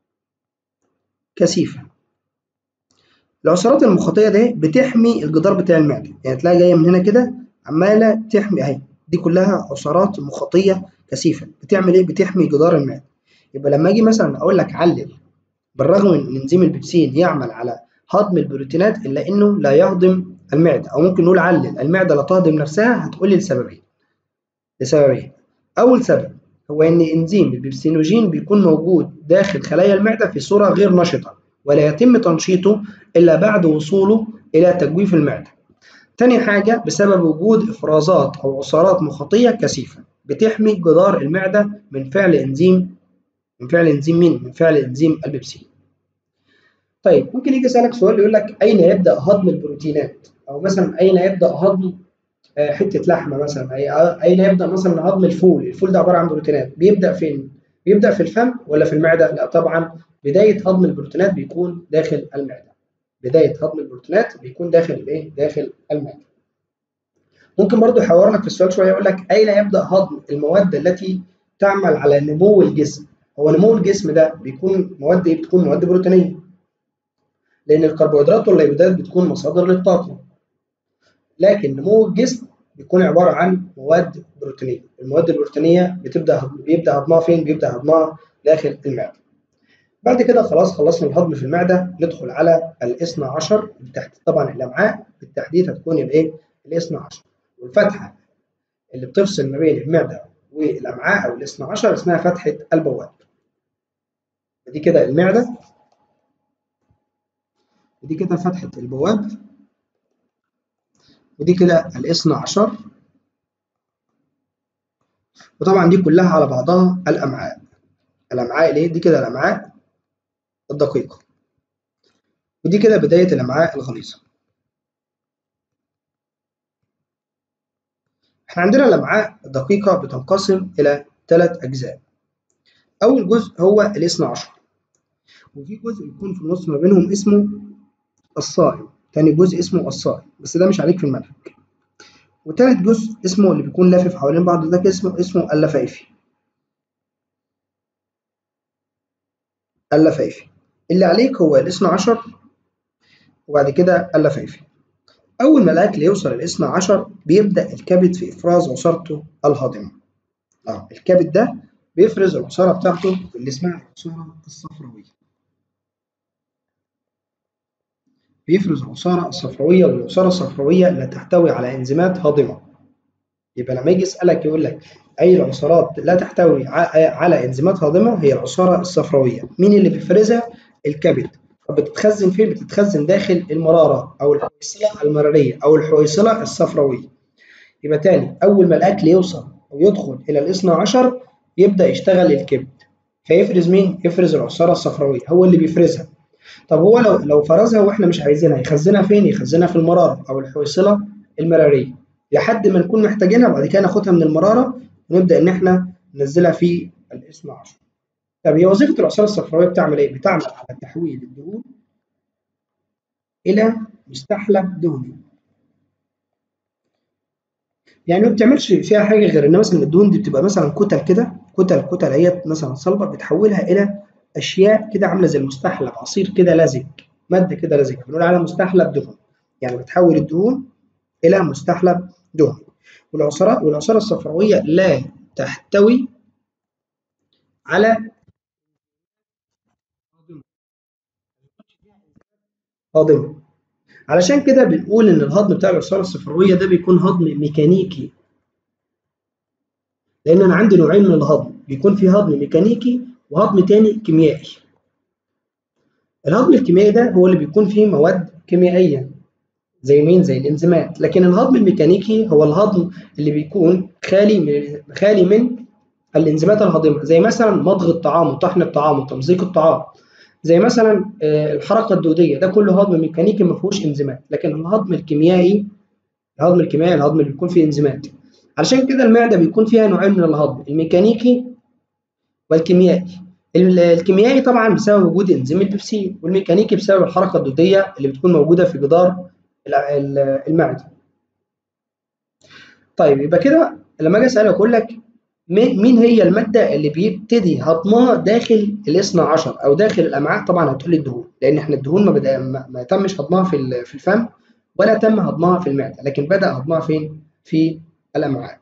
كثيفة العصارات المخاطية دي بتحمي الجدار بتاع المعدة يعني تلاقي جاية من هنا كده عمالة تحمي أهي دي كلها عصارات مخاطية كثيفة بتعمل إيه؟ بتحمي جدار المعدة يبقى لما أجي مثلا أقول لك علل بالرغم من إن إنزيم البيبسين يعمل على هضم البروتينات إلا إنه لا يهضم المعدة أو ممكن نقول علل المعدة لا تهضم نفسها هتقول لي لسببين لسببين أول سبب هو إن إنزيم البيبسينوجين بيكون موجود داخل خلايا المعدة في صورة غير نشطة ولا يتم تنشيطه إلا بعد وصوله إلى تجويف المعدة. تاني حاجة بسبب وجود إفرازات أو عصارات مخاطية كثيفة بتحمي جدار المعدة من فعل إنزيم من فعل إنزيم مين؟ من فعل إنزيم البيبسين. طيب ممكن يجي يسألك سؤال يقول لك أين يبدأ هضم البروتينات؟ أو مثلا أين يبدأ هضم حته لحمه مثلا اين يبدا مثلا هضم الفول الفول ده عباره عن بروتينات بيبدا فين بيبدا في الفم ولا في المعده لا طبعا بدايه هضم البروتينات بيكون داخل المعده بدايه هضم البروتينات بيكون داخل الايه داخل المعده ممكن برضو يحور لك في السؤال شويه يقول لك اين يبدا هضم المواد التي تعمل على نمو الجسم هو نمو الجسم ده بيكون مواد ايه بتكون مواد بروتينيه لان الكربوهيدرات والليبيدات بتكون مصادر للطاقه لكن نمو الجسم بيكون عباره عن مواد بروتينيه المواد البروتينيه بتبدا بيبدا هضمها فين بيبدا هضمها داخل المعده بعد كده خلاص خلصنا الهضم في المعده ندخل على الاثنى عشر بالتحديد طبعا الامعاء بالتحديد هتكون الايه الاثنى عشر والفتحه اللي بتفصل ما بين المعده والامعاء او الاثنى عشر اسمها فتحه البواب دي كده المعده ودي كده فتحه البواب ودي كده الاثنى عشر وطبعا دي كلها على بعضها الامعاء الامعاء اللي دي كده الامعاء الدقيقه ودي كده بدايه الامعاء الغليظه احنا عندنا الامعاء الدقيقه بتنقسم الى ثلاث اجزاء اول جزء هو الاثنى عشر وفي جزء يكون في النص ما بينهم اسمه الصائم تاني جزء اسمه الصائم بس ده مش عليك في المنهج وتالت جزء اسمه اللي بيكون لافف حوالين بعض ده اسمه اسمه اللفائفي اللفائفي اللي عليك هو الاثنى عشر وبعد كده اللفائفي أول ما الأكل يوصل الاثنى عشر بيبدأ الكبد في إفراز عصارته الهاضمة اه الكبد ده بيفرز العصارة بتاعته اللي اسمها العصارة الصفراوية بيفرز العصارة الصفراوية والعصارة الصفراوية لا تحتوي على إنزيمات هاضمة يبقى لما يجي يسألك يقول لك أي العصارات لا تحتوي على إنزيمات هاضمة هي العصارة الصفراوية مين اللي بيفرزها؟ الكبد طب بتتخزن فين؟ بتتخزن داخل المرارة أو الحويصلة المرارية أو الحويصلة الصفراوية يبقى تاني أول ما الأكل يوصل أو يدخل إلى الاثنى عشر يبدأ يشتغل الكبد فيفرز مين؟ يفرز العصارة الصفراوية هو اللي بيفرزها طب هو لو لو فرزها واحنا مش عايزينها يخزنها فين؟ يخزنها في المرارة أو الحويصلة المرارية لحد ما نكون محتاجينها وبعد كده ناخدها من المرارة ونبدأ إن احنا ننزلها في الاثنى عشر. طب هي وظيفة العصارة الصفراوية بتعمل إيه؟ بتعمل على تحويل الدهون إلى مستحلب دهني. يعني ما بتعملش فيها حاجة غير إن مثلا الدهون دي بتبقى مثلا كتل كده كتل كتل هي مثلا صلبة بتحولها إلى أشياء كده عاملة زي المستحلب عصير كده لزج مادة كده لزجة بنقول عليها مستحلب دهن يعني بتحول الدهون إلى مستحلب دهن والعصارة والعصارة الصفراوية لا تحتوي على هاضمة علشان كده بنقول إن الهضم بتاع العصارة الصفراوية ده بيكون هضم ميكانيكي لأن أنا عندي نوعين من الهضم بيكون في هضم ميكانيكي وهضم تاني كيميائي الهضم الكيميائي ده هو اللي بيكون فيه مواد كيميائية زي مين زي الانزيمات لكن الهضم الميكانيكي هو الهضم اللي بيكون خالي من خالي من الانزيمات الهاضمه زي مثلا مضغ الطعام وطحن الطعام وتمزيق الطعام زي مثلا الحركه الدوديه ده كله هضم ميكانيكي ما فيهوش انزيمات لكن الهضم الكيميائي الهضم الكيميائي الهضم اللي بيكون فيه انزيمات علشان كده المعده بيكون فيها نوعين من الهضم الميكانيكي والكيميائي الكيميائي طبعا بسبب وجود انزيم البيبسين والميكانيكي بسبب الحركه الدوديه اللي بتكون موجوده في جدار المعده طيب يبقى كده لما اجي اسالك اقول لك مين هي الماده اللي بيبتدي هضمها داخل الاثنى عشر او داخل الامعاء طبعا هتقول لي الدهون لان احنا الدهون ما, بدأ ما تمش هضمها في في الفم ولا تم هضمها في المعده لكن بدا هضمها فين في الامعاء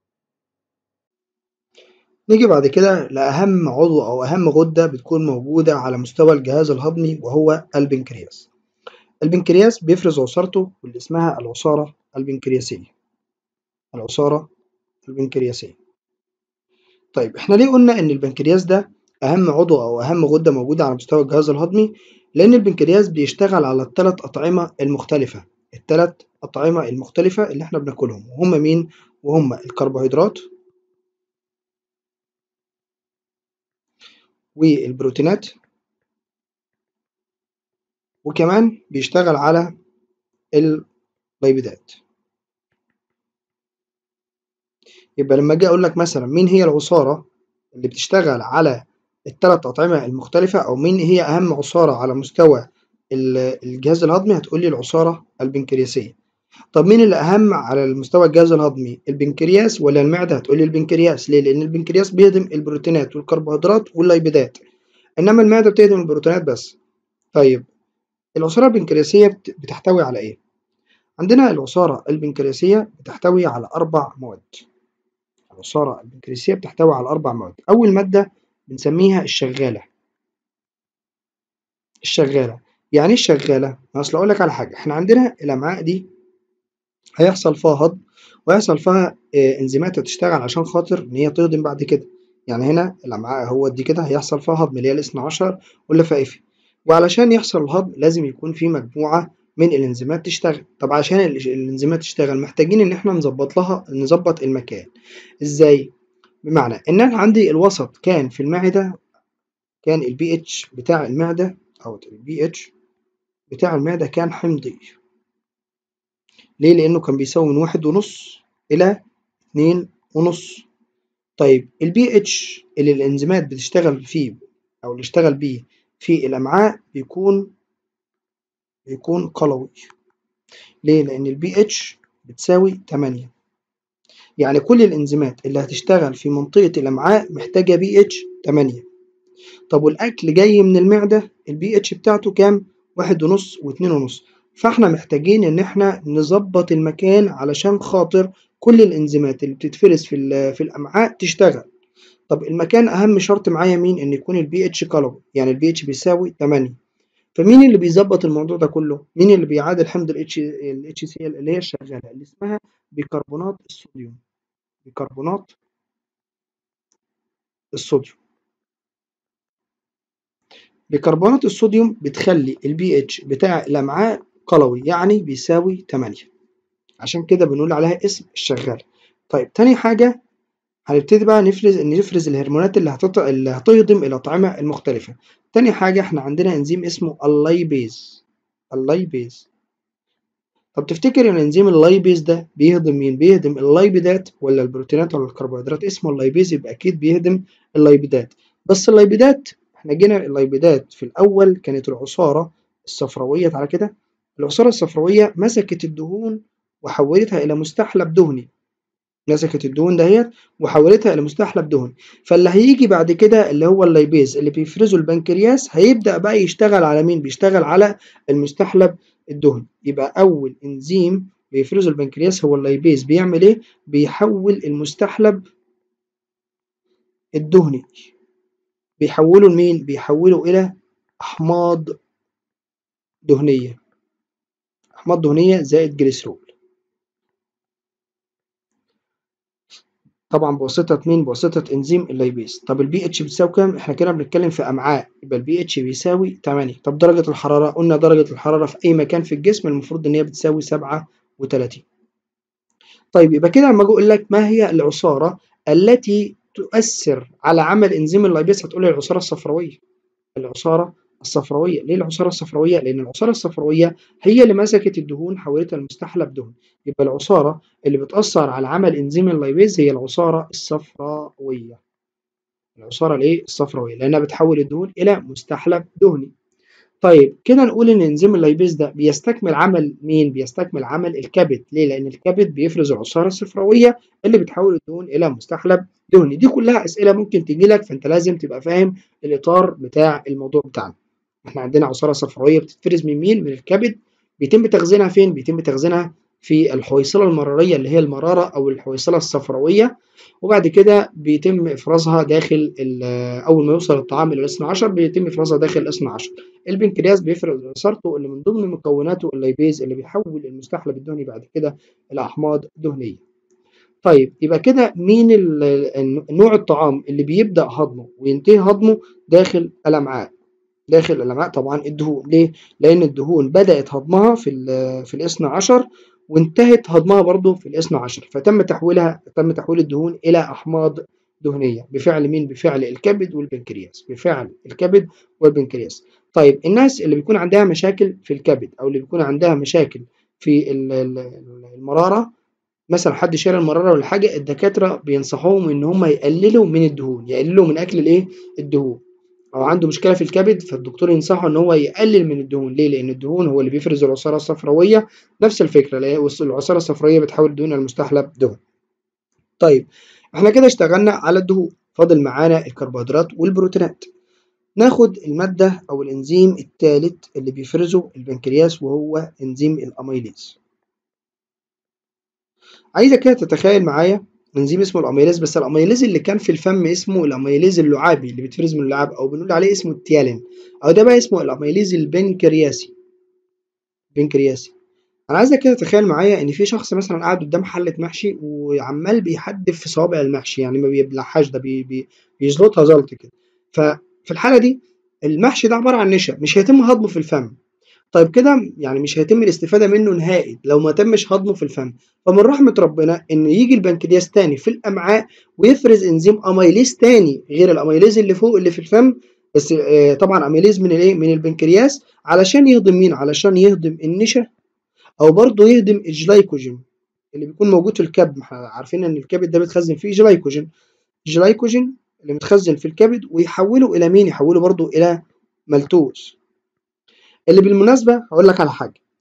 نيجي بعد كده لأهم عضو أو أهم غدة بتكون موجودة على مستوى الجهاز الهضمي وهو البنكرياس. البنكرياس بيفرز عصارته واللي اسمها العصارة البنكرياسية. العصارة البنكرياسية. طيب احنا ليه قلنا إن البنكرياس ده أهم عضو أو أهم غدة موجودة على مستوى الجهاز الهضمي؟ لأن البنكرياس بيشتغل على الثلاث أطعمة المختلفة. الثلاث أطعمة المختلفة اللي احنا بناكلهم وهم مين؟ وهم الكربوهيدرات والبروتينات وكمان بيشتغل على البيبيدات يبقى لما اجي اقول لك مثلا مين هي العصاره اللي بتشتغل على الثلاث اطعمه المختلفه او مين هي اهم عصاره على مستوى الجهاز الهضمي هتقول لي العصاره البنكرياسيه طب مين اللي اهم على المستوى الجهاز الهضمي البنكرياس ولا المعده هتقول لي البنكرياس ليه لان البنكرياس بيهضم البروتينات والكربوهيدرات والليبيدات انما المعده بتهضم البروتينات بس طيب العصاره البنكرياسيه بتحتوي على ايه عندنا العصاره البنكرياسيه بتحتوي على اربع مواد العصاره البنكرياسيه بتحتوي على اربع مواد اول ماده بنسميها الشغاله الشغاله يعني ايه الشغاله اصل اقول لك على حاجه احنا عندنا الامعاء دي هيحصل فيها هضم ويحصل فيها انزيمات هتشتغل عشان خاطر ان هي تهضم بعد كده يعني هنا الامعاء هو دي كده هيحصل فيها هضم اللي هي الاثنى عشر واللفائفي وعلشان يحصل الهضم لازم يكون في مجموعه من الانزيمات تشتغل طب عشان الانزيمات تشتغل محتاجين ان احنا نظبط لها نظبط المكان ازاي بمعنى ان انا عندي الوسط كان في المعده كان البي اتش بتاع المعده او البي اتش بتاع المعده كان حمضي ليه لانه كان بيساوي من واحد ونص الى اتنين ونص طيب البي اتش اللي الانزيمات بتشتغل فيه او اللي اشتغل بيه في الامعاء بيكون بيكون قلوي ليه؟ لأن البي اتش بتساوي 8 يعني كل الإنزيمات اللي هتشتغل في منطقة الأمعاء محتاجة بي اتش 8 طب والأكل جاي من المعدة البي اتش بتاعته كام؟ واحد ونص واتنين ونص فاحنا محتاجين إن احنا نظبط المكان علشان خاطر كل الإنزيمات اللي بتتفرز في, في الأمعاء تشتغل طب المكان أهم شرط معايا مين؟ إن يكون البي اتش قلوي يعني البي اتش بيساوي 8 فمين اللي بيظبط الموضوع ده كله؟ مين اللي بيعادل حمض الاتش الاتش سي ال اللي هي الشغاله اللي اسمها بيكربونات الصوديوم بيكربونات الصوديوم بيكربونات الصوديوم بتخلي البي اتش بتاع الامعاء قلوي يعني بيساوي 8 عشان كده بنقول عليها اسم الشغاله طيب تاني حاجه هنبتدي بقى نفرز نفرز الهرمونات اللي هتط... اللي هتهضم الأطعمة المختلفة. تاني حاجة احنا عندنا انزيم اسمه اللايبيز. اللايبيز. طب تفتكر الانزيم اللايبيز ده بيهضم مين؟ بيهضم اللايبيدات ولا البروتينات ولا الكربوهيدرات؟ اسمه اللايبيز يبقى أكيد بيهضم اللايبيدات. بس اللايبيدات احنا جينا اللايبيدات في الأول كانت العصارة الصفراوية تعالى كده. العصارة الصفراوية مسكت الدهون وحولتها إلى مستحلب دهني. مسكت الدهون دهيت وحولتها الى مستحلب دهن فاللي هيجي بعد كده اللي هو اللايبيز اللي بيفرزه البنكرياس هيبدا بقى يشتغل على مين بيشتغل على المستحلب الدهن يبقى اول انزيم بيفرزه البنكرياس هو اللايبيز بيعمل ايه بيحول المستحلب الدهني بيحوله لمين بيحوله الى احماض دهنيه احماض دهنيه زائد جليسرول طبعا بواسطة مين؟ بواسطة انزيم اللايبيز. طب البي اتش بتساوي كام؟ احنا كده بنتكلم في امعاء يبقى البي اتش بيساوي 8. طب درجة الحرارة؟ قلنا درجة الحرارة في أي مكان في الجسم المفروض إن هي بتساوي 37. طيب يبقى كده لما أجي أقول لك ما هي العصارة التي تؤثر على عمل انزيم اللايبيز هتقول لي العصارة الصفراوية. العصارة الصفراوية، ليه العصارة الصفراوية؟ لأن العصارة الصفراوية هي اللي مسكت الدهون حولتها لمستحلب دهن. يبقى العصارة اللي بتأثر على عمل إنزيم اللايبيز هي العصارة الصفراوية. العصارة الإيه؟ الصفراوية لأنها بتحول الدهون إلى مستحلب دهني. طيب كده نقول إن إنزيم اللايبيز ده بيستكمل عمل مين؟ بيستكمل عمل الكبد، ليه؟ لأن الكبد بيفرز العصارة الصفراوية اللي بتحول الدهون إلى مستحلب دهني. دي كلها أسئلة ممكن تجي لك فأنت لازم تبقى فاهم الإطار بتاع الموضوع بتاعنا. إحنا عندنا عصارة صفراوية بتتفرز من مين؟ من الكبد بيتم تخزينها فين؟ بيتم تخزينها في الحويصلة المرارية اللي هي المرارة أو الحويصلة الصفراوية وبعد كده بيتم إفرازها داخل أول ما يوصل الطعام إلى الاثنى عشر بيتم إفرازها داخل الاثنى عشر البنكرياس بيفرز عصارته اللي من ضمن مكوناته اللايبيز اللي بيحول المستحلب الدهني بعد كده إلى أحماض دهنية طيب يبقى كده مين نوع الطعام اللي بيبدأ هضمه وينتهي هضمه داخل الأمعاء داخل الأمعاء طبعا الدهون ليه؟ لأن الدهون بدأت هضمها في في الاثنى عشر وانتهت هضمها برضه في الاثنى عشر فتم تحويلها تم تحويل الدهون إلى أحماض دهنية بفعل مين؟ بفعل الكبد والبنكرياس بفعل الكبد والبنكرياس طيب الناس اللي بيكون عندها مشاكل في الكبد أو اللي بيكون عندها مشاكل في المرارة مثلا حد شال المرارة ولا حاجة الدكاترة بينصحوهم إن هم يقللوا من الدهون يقللوا من أكل الإيه؟ الدهون او عنده مشكله في الكبد فالدكتور ينصحه ان هو يقلل من الدهون ليه لان الدهون هو اللي بيفرز العصاره الصفراويه نفس الفكره العصاره الصفراويه بتحول الدهون المستحلب دهن طيب احنا كده اشتغلنا على الدهون فاضل معانا الكربوهيدرات والبروتينات ناخد الماده او الانزيم الثالث اللي بيفرزه البنكرياس وهو انزيم الاميليز عايزك كده تتخيل معايا انزيم اسمه الاميليز بس الاميليز اللي كان في الفم اسمه الاميليز اللعابي اللي بيتفرز من اللعاب او بنقول عليه اسمه التيالين او ده بقى اسمه الاميليز البنكرياسي بنكرياسي انا عايزك كده تتخيل معايا ان في شخص مثلا قاعد قدام حله محشي وعمال بيحدف في صوابع المحشي يعني ما بيبلعهاش ده بي بي بيزلطها زلط كده ففي الحاله دي المحشي ده عباره عن نشا مش هيتم هضمه في الفم طيب كده يعني مش هيتم الاستفاده منه نهائي لو ما تمش هضمه في الفم فمن رحمه ربنا ان يجي البنكرياس تاني في الامعاء ويفرز انزيم اميليز تاني غير الاميليز اللي فوق اللي في الفم بس آه طبعا اميليز من الايه من البنكرياس علشان يهضم مين علشان يهضم النشا او برضه يهضم الجلايكوجين اللي بيكون موجود في الكبد احنا عارفين ان الكبد ده بيتخزن فيه جلايكوجين جلايكوجين اللي متخزن في الكبد ويحوله الى مين يحوله برضه الى ملتوز اللي بالمناسبة هقول لك على حاجة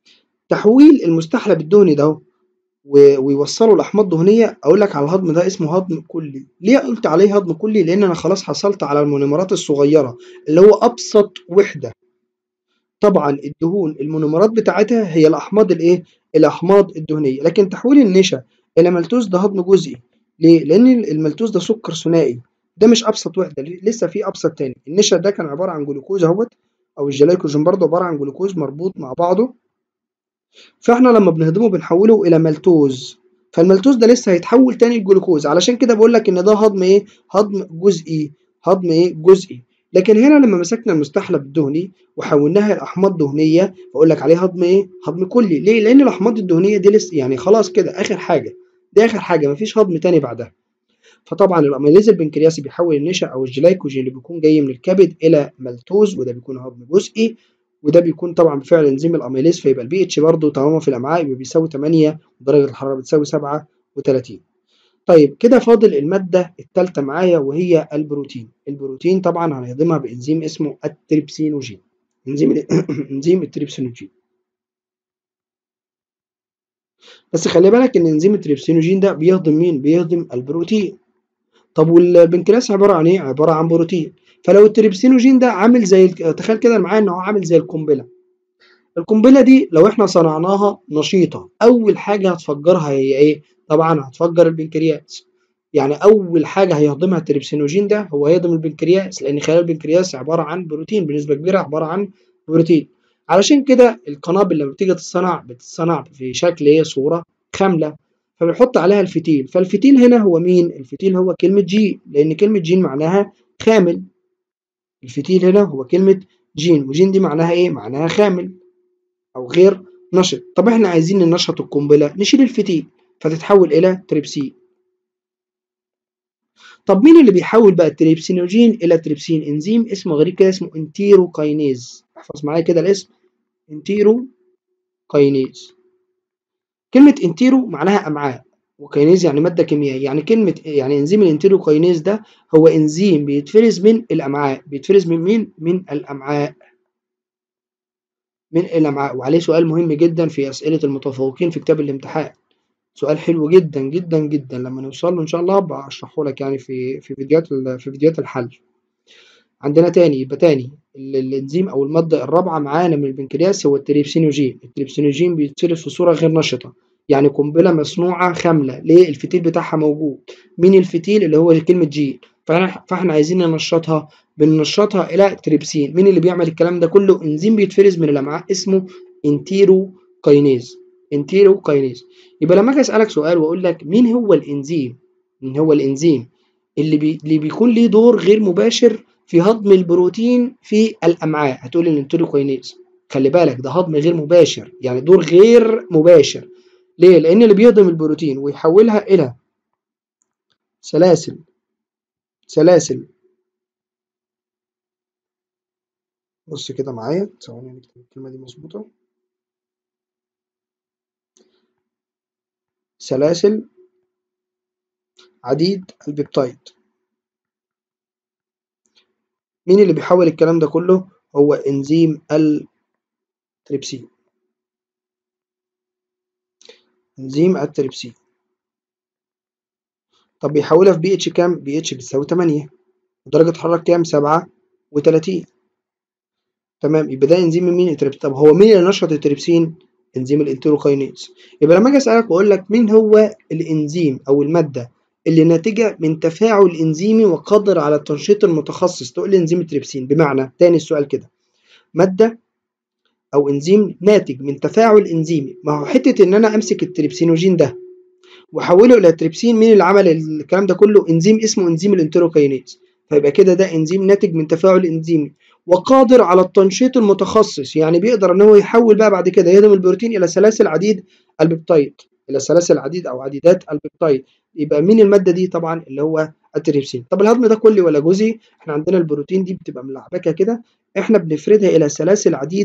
تحويل المستحلب الدهني ده ويوصله لاحماض دهنيه اقول لك على الهضم ده اسمه هضم كلي ليه قلت عليه هضم كلي لان انا خلاص حصلت على المونومرات الصغيره اللي هو ابسط وحده طبعا الدهون المونومرات بتاعتها هي الاحماض الايه الاحماض الدهنيه لكن تحويل النشا الى ملتوز ده هضم جزئي ليه لان الملتوز ده سكر ثنائي ده مش ابسط وحده لسه في ابسط تاني النشا ده كان عباره عن جلوكوز اهوت او الجلايكوجين برضه عباره عن جلوكوز مربوط مع بعضه فاحنا لما بنهضمه بنحوله الى ملتوز فالملتوز ده لسه هيتحول تاني لجلوكوز علشان كده بقول لك ان ده هضم ايه هضم جزئي هضم ايه جزئي لكن هنا لما مسكنا المستحلب الدهني وحولناها لاحماض دهنيه بقول لك عليه هضم ايه هضم كلي ليه لان الاحماض الدهنيه دي لسه يعني خلاص كده اخر حاجه دي اخر حاجه مفيش هضم تاني بعدها فطبعا الاميليز البنكرياسي بيحول النشا او الجلايكوجين اللي بيكون جاي من الكبد الى ملتوز وده بيكون هضم جزئي وده بيكون طبعا بفعل انزيم الاميليز فيبقى البي اتش برضه طالما في الامعاء يبقى بيساوي 8 ودرجه الحراره بتساوي 37 طيب كده فاضل الماده الثالثه معايا وهي البروتين البروتين طبعا هنهضمها بانزيم اسمه التريبسينوجين انزيم انزيم التريبسينوجين بس خلي بالك ان انزيم التريبسينوجين ده بيهضم مين بيهضم البروتين طب والبنكرياس عباره عن ايه عباره عن بروتين فلو التريبسينوجين ده عامل زي تخيل كده معايا ان هو عامل زي القنبله القنبله دي لو احنا صنعناها نشيطه اول حاجه هتفجرها هي ايه طبعا هتفجر البنكرياس يعني اول حاجه هيهضمها التريبسينوجين ده هو هيهضم البنكرياس لان خلايا البنكرياس عباره عن بروتين بنسبه كبيره عباره عن بروتين علشان كده القنابل لما بتيجي تتصنع بتتصنع في شكل ايه صوره خامله فبنحط عليها الفتيل فالفتيل هنا هو مين الفتيل هو كلمه جين لان كلمه جين معناها خامل الفتيل هنا هو كلمه جين وجين دي معناها ايه معناها خامل او غير نشط طب احنا عايزين ننشط القنبله نشيل الفتيل فتتحول الى تريبسين طب مين اللي بيحول بقى التريبسينوجين الى تريبسين انزيم اسمه غريب كده اسمه انتيروكاينيز احفظ معايا كده الاسم انتيروكاينيز كلمة انتيرو معناها أمعاء وكاينيز يعني مادة كيميائية يعني كلمة يعني انزيم الانتيروكاينيز ده هو انزيم بيتفرز من الأمعاء بيتفرز من مين؟ من الأمعاء من الأمعاء وعليه سؤال مهم جدا في أسئلة المتفوقين في كتاب الامتحان سؤال حلو جدا جدا جدا لما نوصل له إن شاء الله هبقى أشرحه لك يعني في في فيديوهات في فيديوهات الحل عندنا تاني يبقى تاني الانزيم او الماده الرابعه معانا من البنكرياس هو التريبسينوجين التريبسينوجين بيتصرف في صوره غير نشطه يعني قنبله مصنوعه خامله ليه الفتيل بتاعها موجود مين الفتيل اللي هو كلمه جين فاحنا فاحنا عايزين ننشطها بننشطها الى تريبسين مين اللي بيعمل الكلام ده كله انزيم بيتفرز من الامعاء اسمه انتيرو كاينيز انتيرو كاينيز يبقى لما اجي اسالك سؤال واقول لك مين هو الانزيم مين هو الانزيم اللي بي... اللي بيكون ليه دور غير مباشر في هضم البروتين في الامعاء هتقول لي الانتيروكاينيز خلي بالك ده هضم غير مباشر يعني دور غير مباشر ليه لان اللي بيهضم البروتين ويحولها الى سلاسل سلاسل بص كده معايا ثواني نكتب الكلمه دي مظبوطه سلاسل عديد البيبتايد مين اللي بيحول الكلام ده كله هو انزيم التريبسين انزيم التريبسين طب بيحولها في بي اتش كام بي اتش بتساوي 8 ودرجه حراره كام 37 تمام يبقى ده انزيم مين التريبسين طب هو مين اللي نشط التريبسين انزيم الانتروكاينيز يبقى لما اجي اسالك واقول لك مين هو الانزيم او الماده اللي ناتجة من تفاعل إنزيمي وقادر على التنشيط المتخصص تقول لي إنزيم التريبسين بمعنى تاني السؤال كده مادة أو إنزيم ناتج من تفاعل إنزيمي ما هو حتة إن أنا أمسك التريبسينوجين ده وأحوله إلى تريبسين مين اللي عمل الكلام ده كله إنزيم اسمه إنزيم الانتروكاينيز فيبقى كده ده إنزيم ناتج من تفاعل إنزيمي وقادر على التنشيط المتخصص يعني بيقدر إن هو يحول بقى بعد كده يهضم البروتين إلى سلاسل عديد البيبتايد إلى سلاسل عديد أو عديدات البيبتايد يبقى مين الماده دي طبعا اللي هو التريبسين طب الهضم ده كلي ولا جزئي احنا عندنا البروتين دي بتبقى ملعبكه كده احنا بنفردها الى سلاسل عديد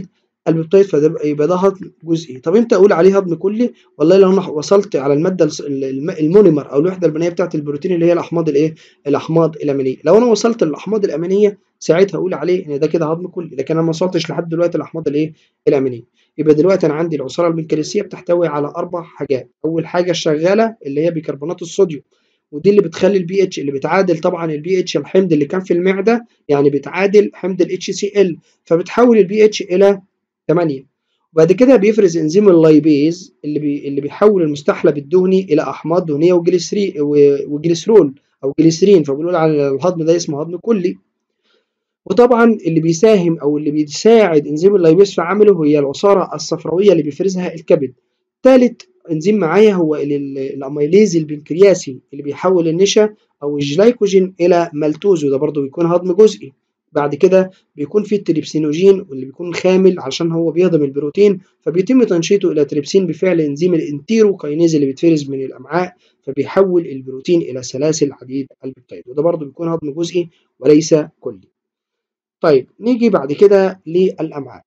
البيبتايد فيبقى ده هضم جزئي طب امتى اقول عليه هضم كلي والله لو انا وصلت على الماده المونيمر او الوحده البنائيه بتاعه البروتين اللي هي الاحماض الايه الاحماض الامينيه لو انا وصلت للاحماض الامينيه ساعتها اقول عليه ان ده كده هضم كلي لكن انا ما وصلتش لحد دلوقتي الاحماض الايه الامينيه يبقى دلوقتي انا عندي العصاره البنكرياسيه بتحتوي على اربع حاجات اول حاجه الشغاله اللي هي بيكربونات الصوديوم ودي اللي بتخلي البي اتش اللي بتعادل طبعا البي اتش الحمض اللي كان في المعده يعني بتعادل حمض الاتش سي ال فبتحول البي اتش الى 8 وبعد كده بيفرز انزيم اللايبيز اللي بي اللي بيحول المستحلب الدهني الى احماض دهنيه وجليسري وجليسرول او جليسرين فبنقول على الهضم ده اسمه هضم كلي وطبعا اللي بيساهم او اللي بيساعد انزيم اللايبيز في عمله هي العصاره الصفراويه اللي بيفرزها الكبد ثالث انزيم معايا هو الاميليز البنكرياسي اللي بيحول النشا او الجلايكوجين الى مالتوز وده برضه بيكون هضم جزئي بعد كده بيكون في التريبسينوجين واللي بيكون خامل علشان هو بيهضم البروتين فبيتم تنشيطه الى تريبسين بفعل انزيم الانتيروكاينيز اللي بيتفرز من الامعاء فبيحول البروتين الى سلاسل عديد البيبتيد وده برضه بيكون هضم جزئي وليس كلي طيب نيجي بعد كده للامعاء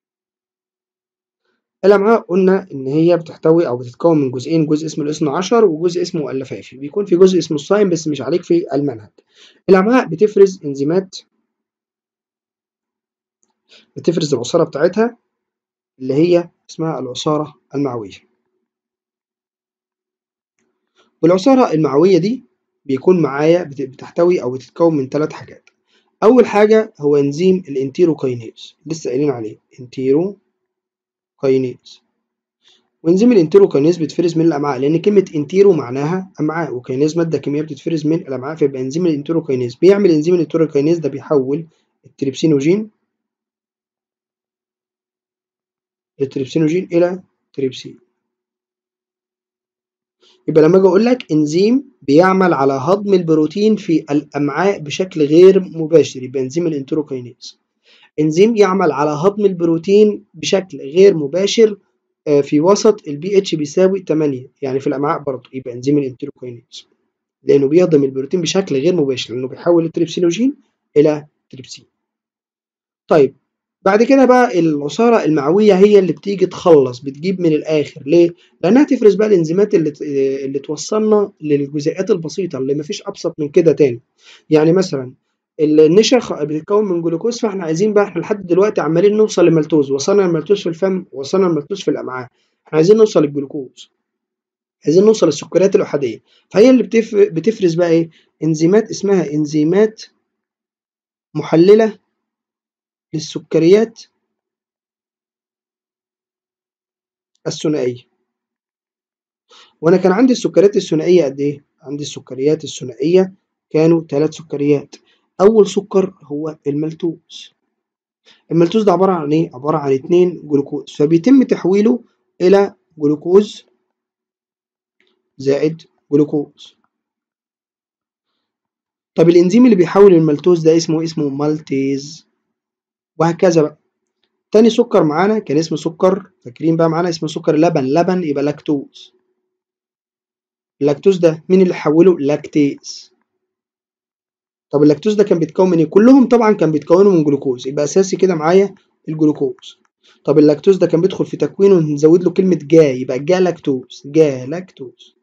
الامعاء قلنا ان هي بتحتوي او بتتكون من جزئين جزء اسمه الاثنى عشر وجزء اسمه اللفافي بيكون في جزء اسمه الصايم بس مش عليك في المنهج الامعاء بتفرز انزيمات بتفرز العصارة بتاعتها اللي هي اسمها العصارة المعوية والعصارة المعوية دي بيكون معايا بتحتوي أو بتتكون من ثلاث حاجات أول حاجة هو إنزيم الانتيروكاينيز لسه قايلين عليه انتيروكاينيز وإنزيم الانتيروكاينيز بيتفرز من الأمعاء لأن كلمة انتيرو معناها أمعاء وكاينيز مادة كيميائية بتتفرز من الأمعاء فيبقى إنزيم الانتيروكاينيز بيعمل إنزيم الانتيروكاينيز ده بيحول التريبسينوجين التريبسينوجين الى تريبسين يبقى لما اجي اقول لك انزيم بيعمل على هضم البروتين في الامعاء بشكل غير مباشر يبقى انزيم الانتروكاينيز انزيم يعمل على هضم البروتين بشكل غير مباشر في وسط البي اتش بيساوي 8 يعني في الامعاء برضه يبقى انزيم الانتروكاينيز لانه بيهضم البروتين بشكل غير مباشر لانه بيحول التريبسينوجين الى تريبسين طيب بعد كده بقى العصارة المعوية هي اللي بتيجي تخلص بتجيب من الآخر ليه؟ لأنها تفرز بقى الإنزيمات اللي اللي توصلنا للجزيئات البسيطة اللي مفيش أبسط من كده تاني يعني مثلا النشا بتتكون من جلوكوز فاحنا عايزين بقى احنا لحد دلوقتي عمالين نوصل للمالتوز وصلنا للمالتوز في الفم وصلنا للمالتوز في الأمعاء احنا عايزين نوصل للجلوكوز عايزين نوصل للسكريات الأحادية فهي اللي بتفرز بقى ايه؟ إنزيمات اسمها إنزيمات محللة للسكريات الثنائية وأنا كان عندي السكريات الثنائية قد إيه؟ عندي السكريات الثنائية كانوا ثلاث سكريات أول سكر هو الملتوز الملتوز ده عبارة عن إيه؟ عبارة عن اتنين جلوكوز فبيتم تحويله إلى جلوكوز زائد جلوكوز طب الإنزيم اللي بيحول الملتوز ده اسمه اسمه مالتيز وهكذا بقى تاني سكر معانا كان اسمه سكر فاكرين بقى معانا اسمه سكر لبن لبن يبقى لاكتوز اللاكتوز ده مين اللي حوله لاكتيز طب اللاكتوز ده كان بيتكون من ايه كلهم طبعا كان بيتكونوا من جلوكوز يبقى اساسي كده معايا الجلوكوز طب اللاكتوز ده كان بيدخل في تكوينه نزود له كلمه جا يبقى جا لاكتوز جا لاكتوز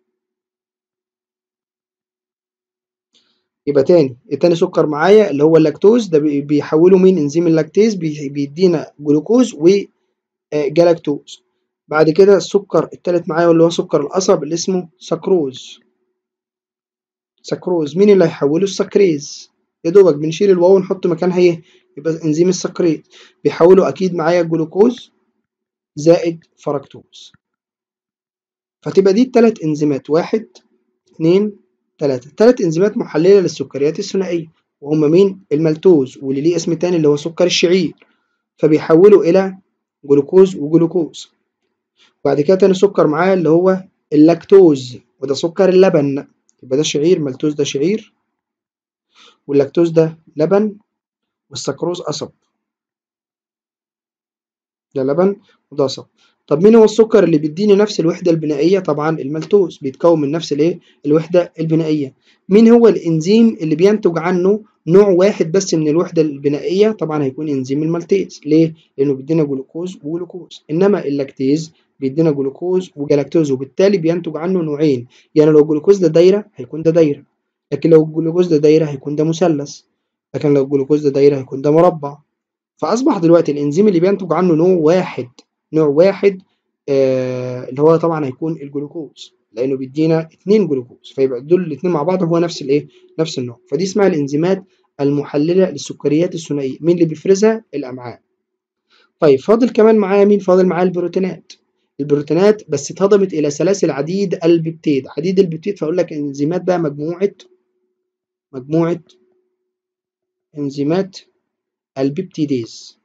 يبقى تاني التاني سكر معايا اللي هو اللاكتوز ده بيحوله مين انزيم اللاكتيز بيدينا جلوكوز وجلاكتوز بعد كده السكر التالت معايا اللي هو سكر القصب اللي اسمه سكروز سكروز مين اللي هيحوله السكريز يا دوبك بنشيل الواو ونحط مكانها ايه يبقى انزيم السكريز بيحوله اكيد معايا جلوكوز زائد فركتوز فتبقى دي التلات انزيمات واحد اتنين ثلاثة ثلاث انزيمات محللة للسكريات الثنائية وهم مين المالتوز واللي ليه اسم تاني اللي هو سكر الشعير فبيحولوا إلى جلوكوز وجلوكوز بعد كده تاني سكر معاه اللي هو اللاكتوز وده سكر اللبن يبقى ده شعير مالتوز ده شعير واللاكتوز ده لبن والسكروز قصب ده لبن وده قصب طب مين هو السكر اللي بيديني نفس الوحدة البنائية؟ طبعا المالتوز بيتكون من نفس الايه؟ الوحدة البنائية. مين هو الإنزيم اللي بينتج عنه نوع واحد بس من الوحدة البنائية طبعا هيكون انزيم المالتيز ليه؟ لأنه بيدينا جلوكوز وجلوكوز إنما اللاكتيز بيدينا جلوكوز وجلاكتوز وبالتالي بينتج عنه نوعين يعني لو الجلوكوز ده دايرة هيكون ده دايرة لكن لو الجلوكوز ده دايرة هيكون ده مثلث لكن لو الجلوكوز ده دايرة هيكون ده مربع فأصبح دلوقتي الإنزيم اللي بينتج عنه نوع واحد نوع واحد آه اللي هو طبعا هيكون الجلوكوز لأنه بيدينا اتنين جلوكوز فيبقى دول الاتنين مع بعض هو نفس الإيه؟ نفس النوع فدي اسمها الإنزيمات المحللة للسكريات الثنائية مين اللي بيفرزها؟ الأمعاء طيب فاضل كمان معايا مين؟ فاضل معايا البروتينات البروتينات بس اتهضمت إلى سلاسل عديد البيبتيد عديد البيبتيد فأقول لك إنزيمات بقى مجموعة مجموعة إنزيمات البيبتيديز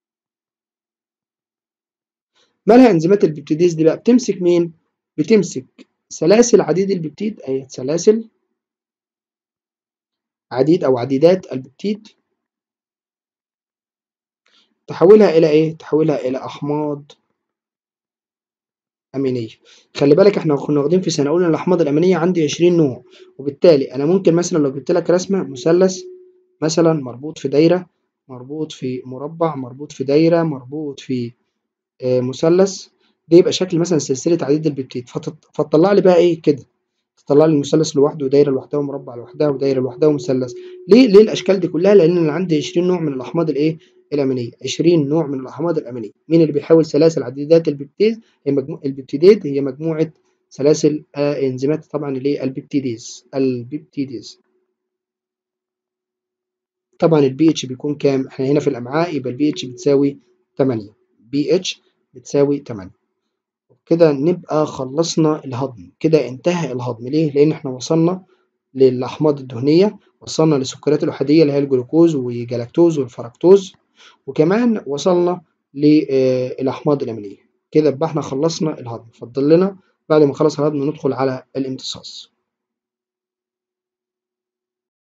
مالها إنزيمات البيبتيديز دي بقى بتمسك مين؟ بتمسك سلاسل عديد البيبتيد أي سلاسل عديد أو عديدات البيبتيد تحولها إلى إيه؟ تحولها إلى أحماض أمينية خلي بالك إحنا كنا واخدين في سنة أولى الأحماض الأمينية عندي 20 نوع وبالتالي أنا ممكن مثلا لو جبت لك رسمة مثلث مثلا مربوط في دايرة مربوط في مربع مربوط في دايرة مربوط في آه مثلث ده يبقى شكل مثلا سلسلة عديد البيبتيد فتطلع لي بقى إيه كده تطلع لي المثلث لوحده ودايرة لوحدها ومربع لوحدها ودايرة لوحدها ومثلث ليه ليه الأشكال دي كلها لأن أنا عندي 20 نوع من الأحماض الإيه الأمينية 20 نوع من الأحماض الأمينية مين اللي بيحول سلاسل عديدات البيبتيد هي مجموعة البيبتيديد هي مجموعة سلاسل آه انزيمات طبعا اللي هي البيبتيديز البيبتيديز طبعا البي اتش بيكون كام احنا هنا في الامعاء يبقى البي اتش بتساوي 8 بي اتش بتساوي 8 كده نبقى خلصنا الهضم كده انتهى الهضم ليه لان احنا وصلنا للاحماض الدهنيه وصلنا للسكريات الاحاديه اللي هي الجلوكوز والجلاكتوز والفركتوز وكمان وصلنا للاحماض الامينيه كده يبقى احنا خلصنا الهضم فضل لنا بعد ما نخلص الهضم ندخل على الامتصاص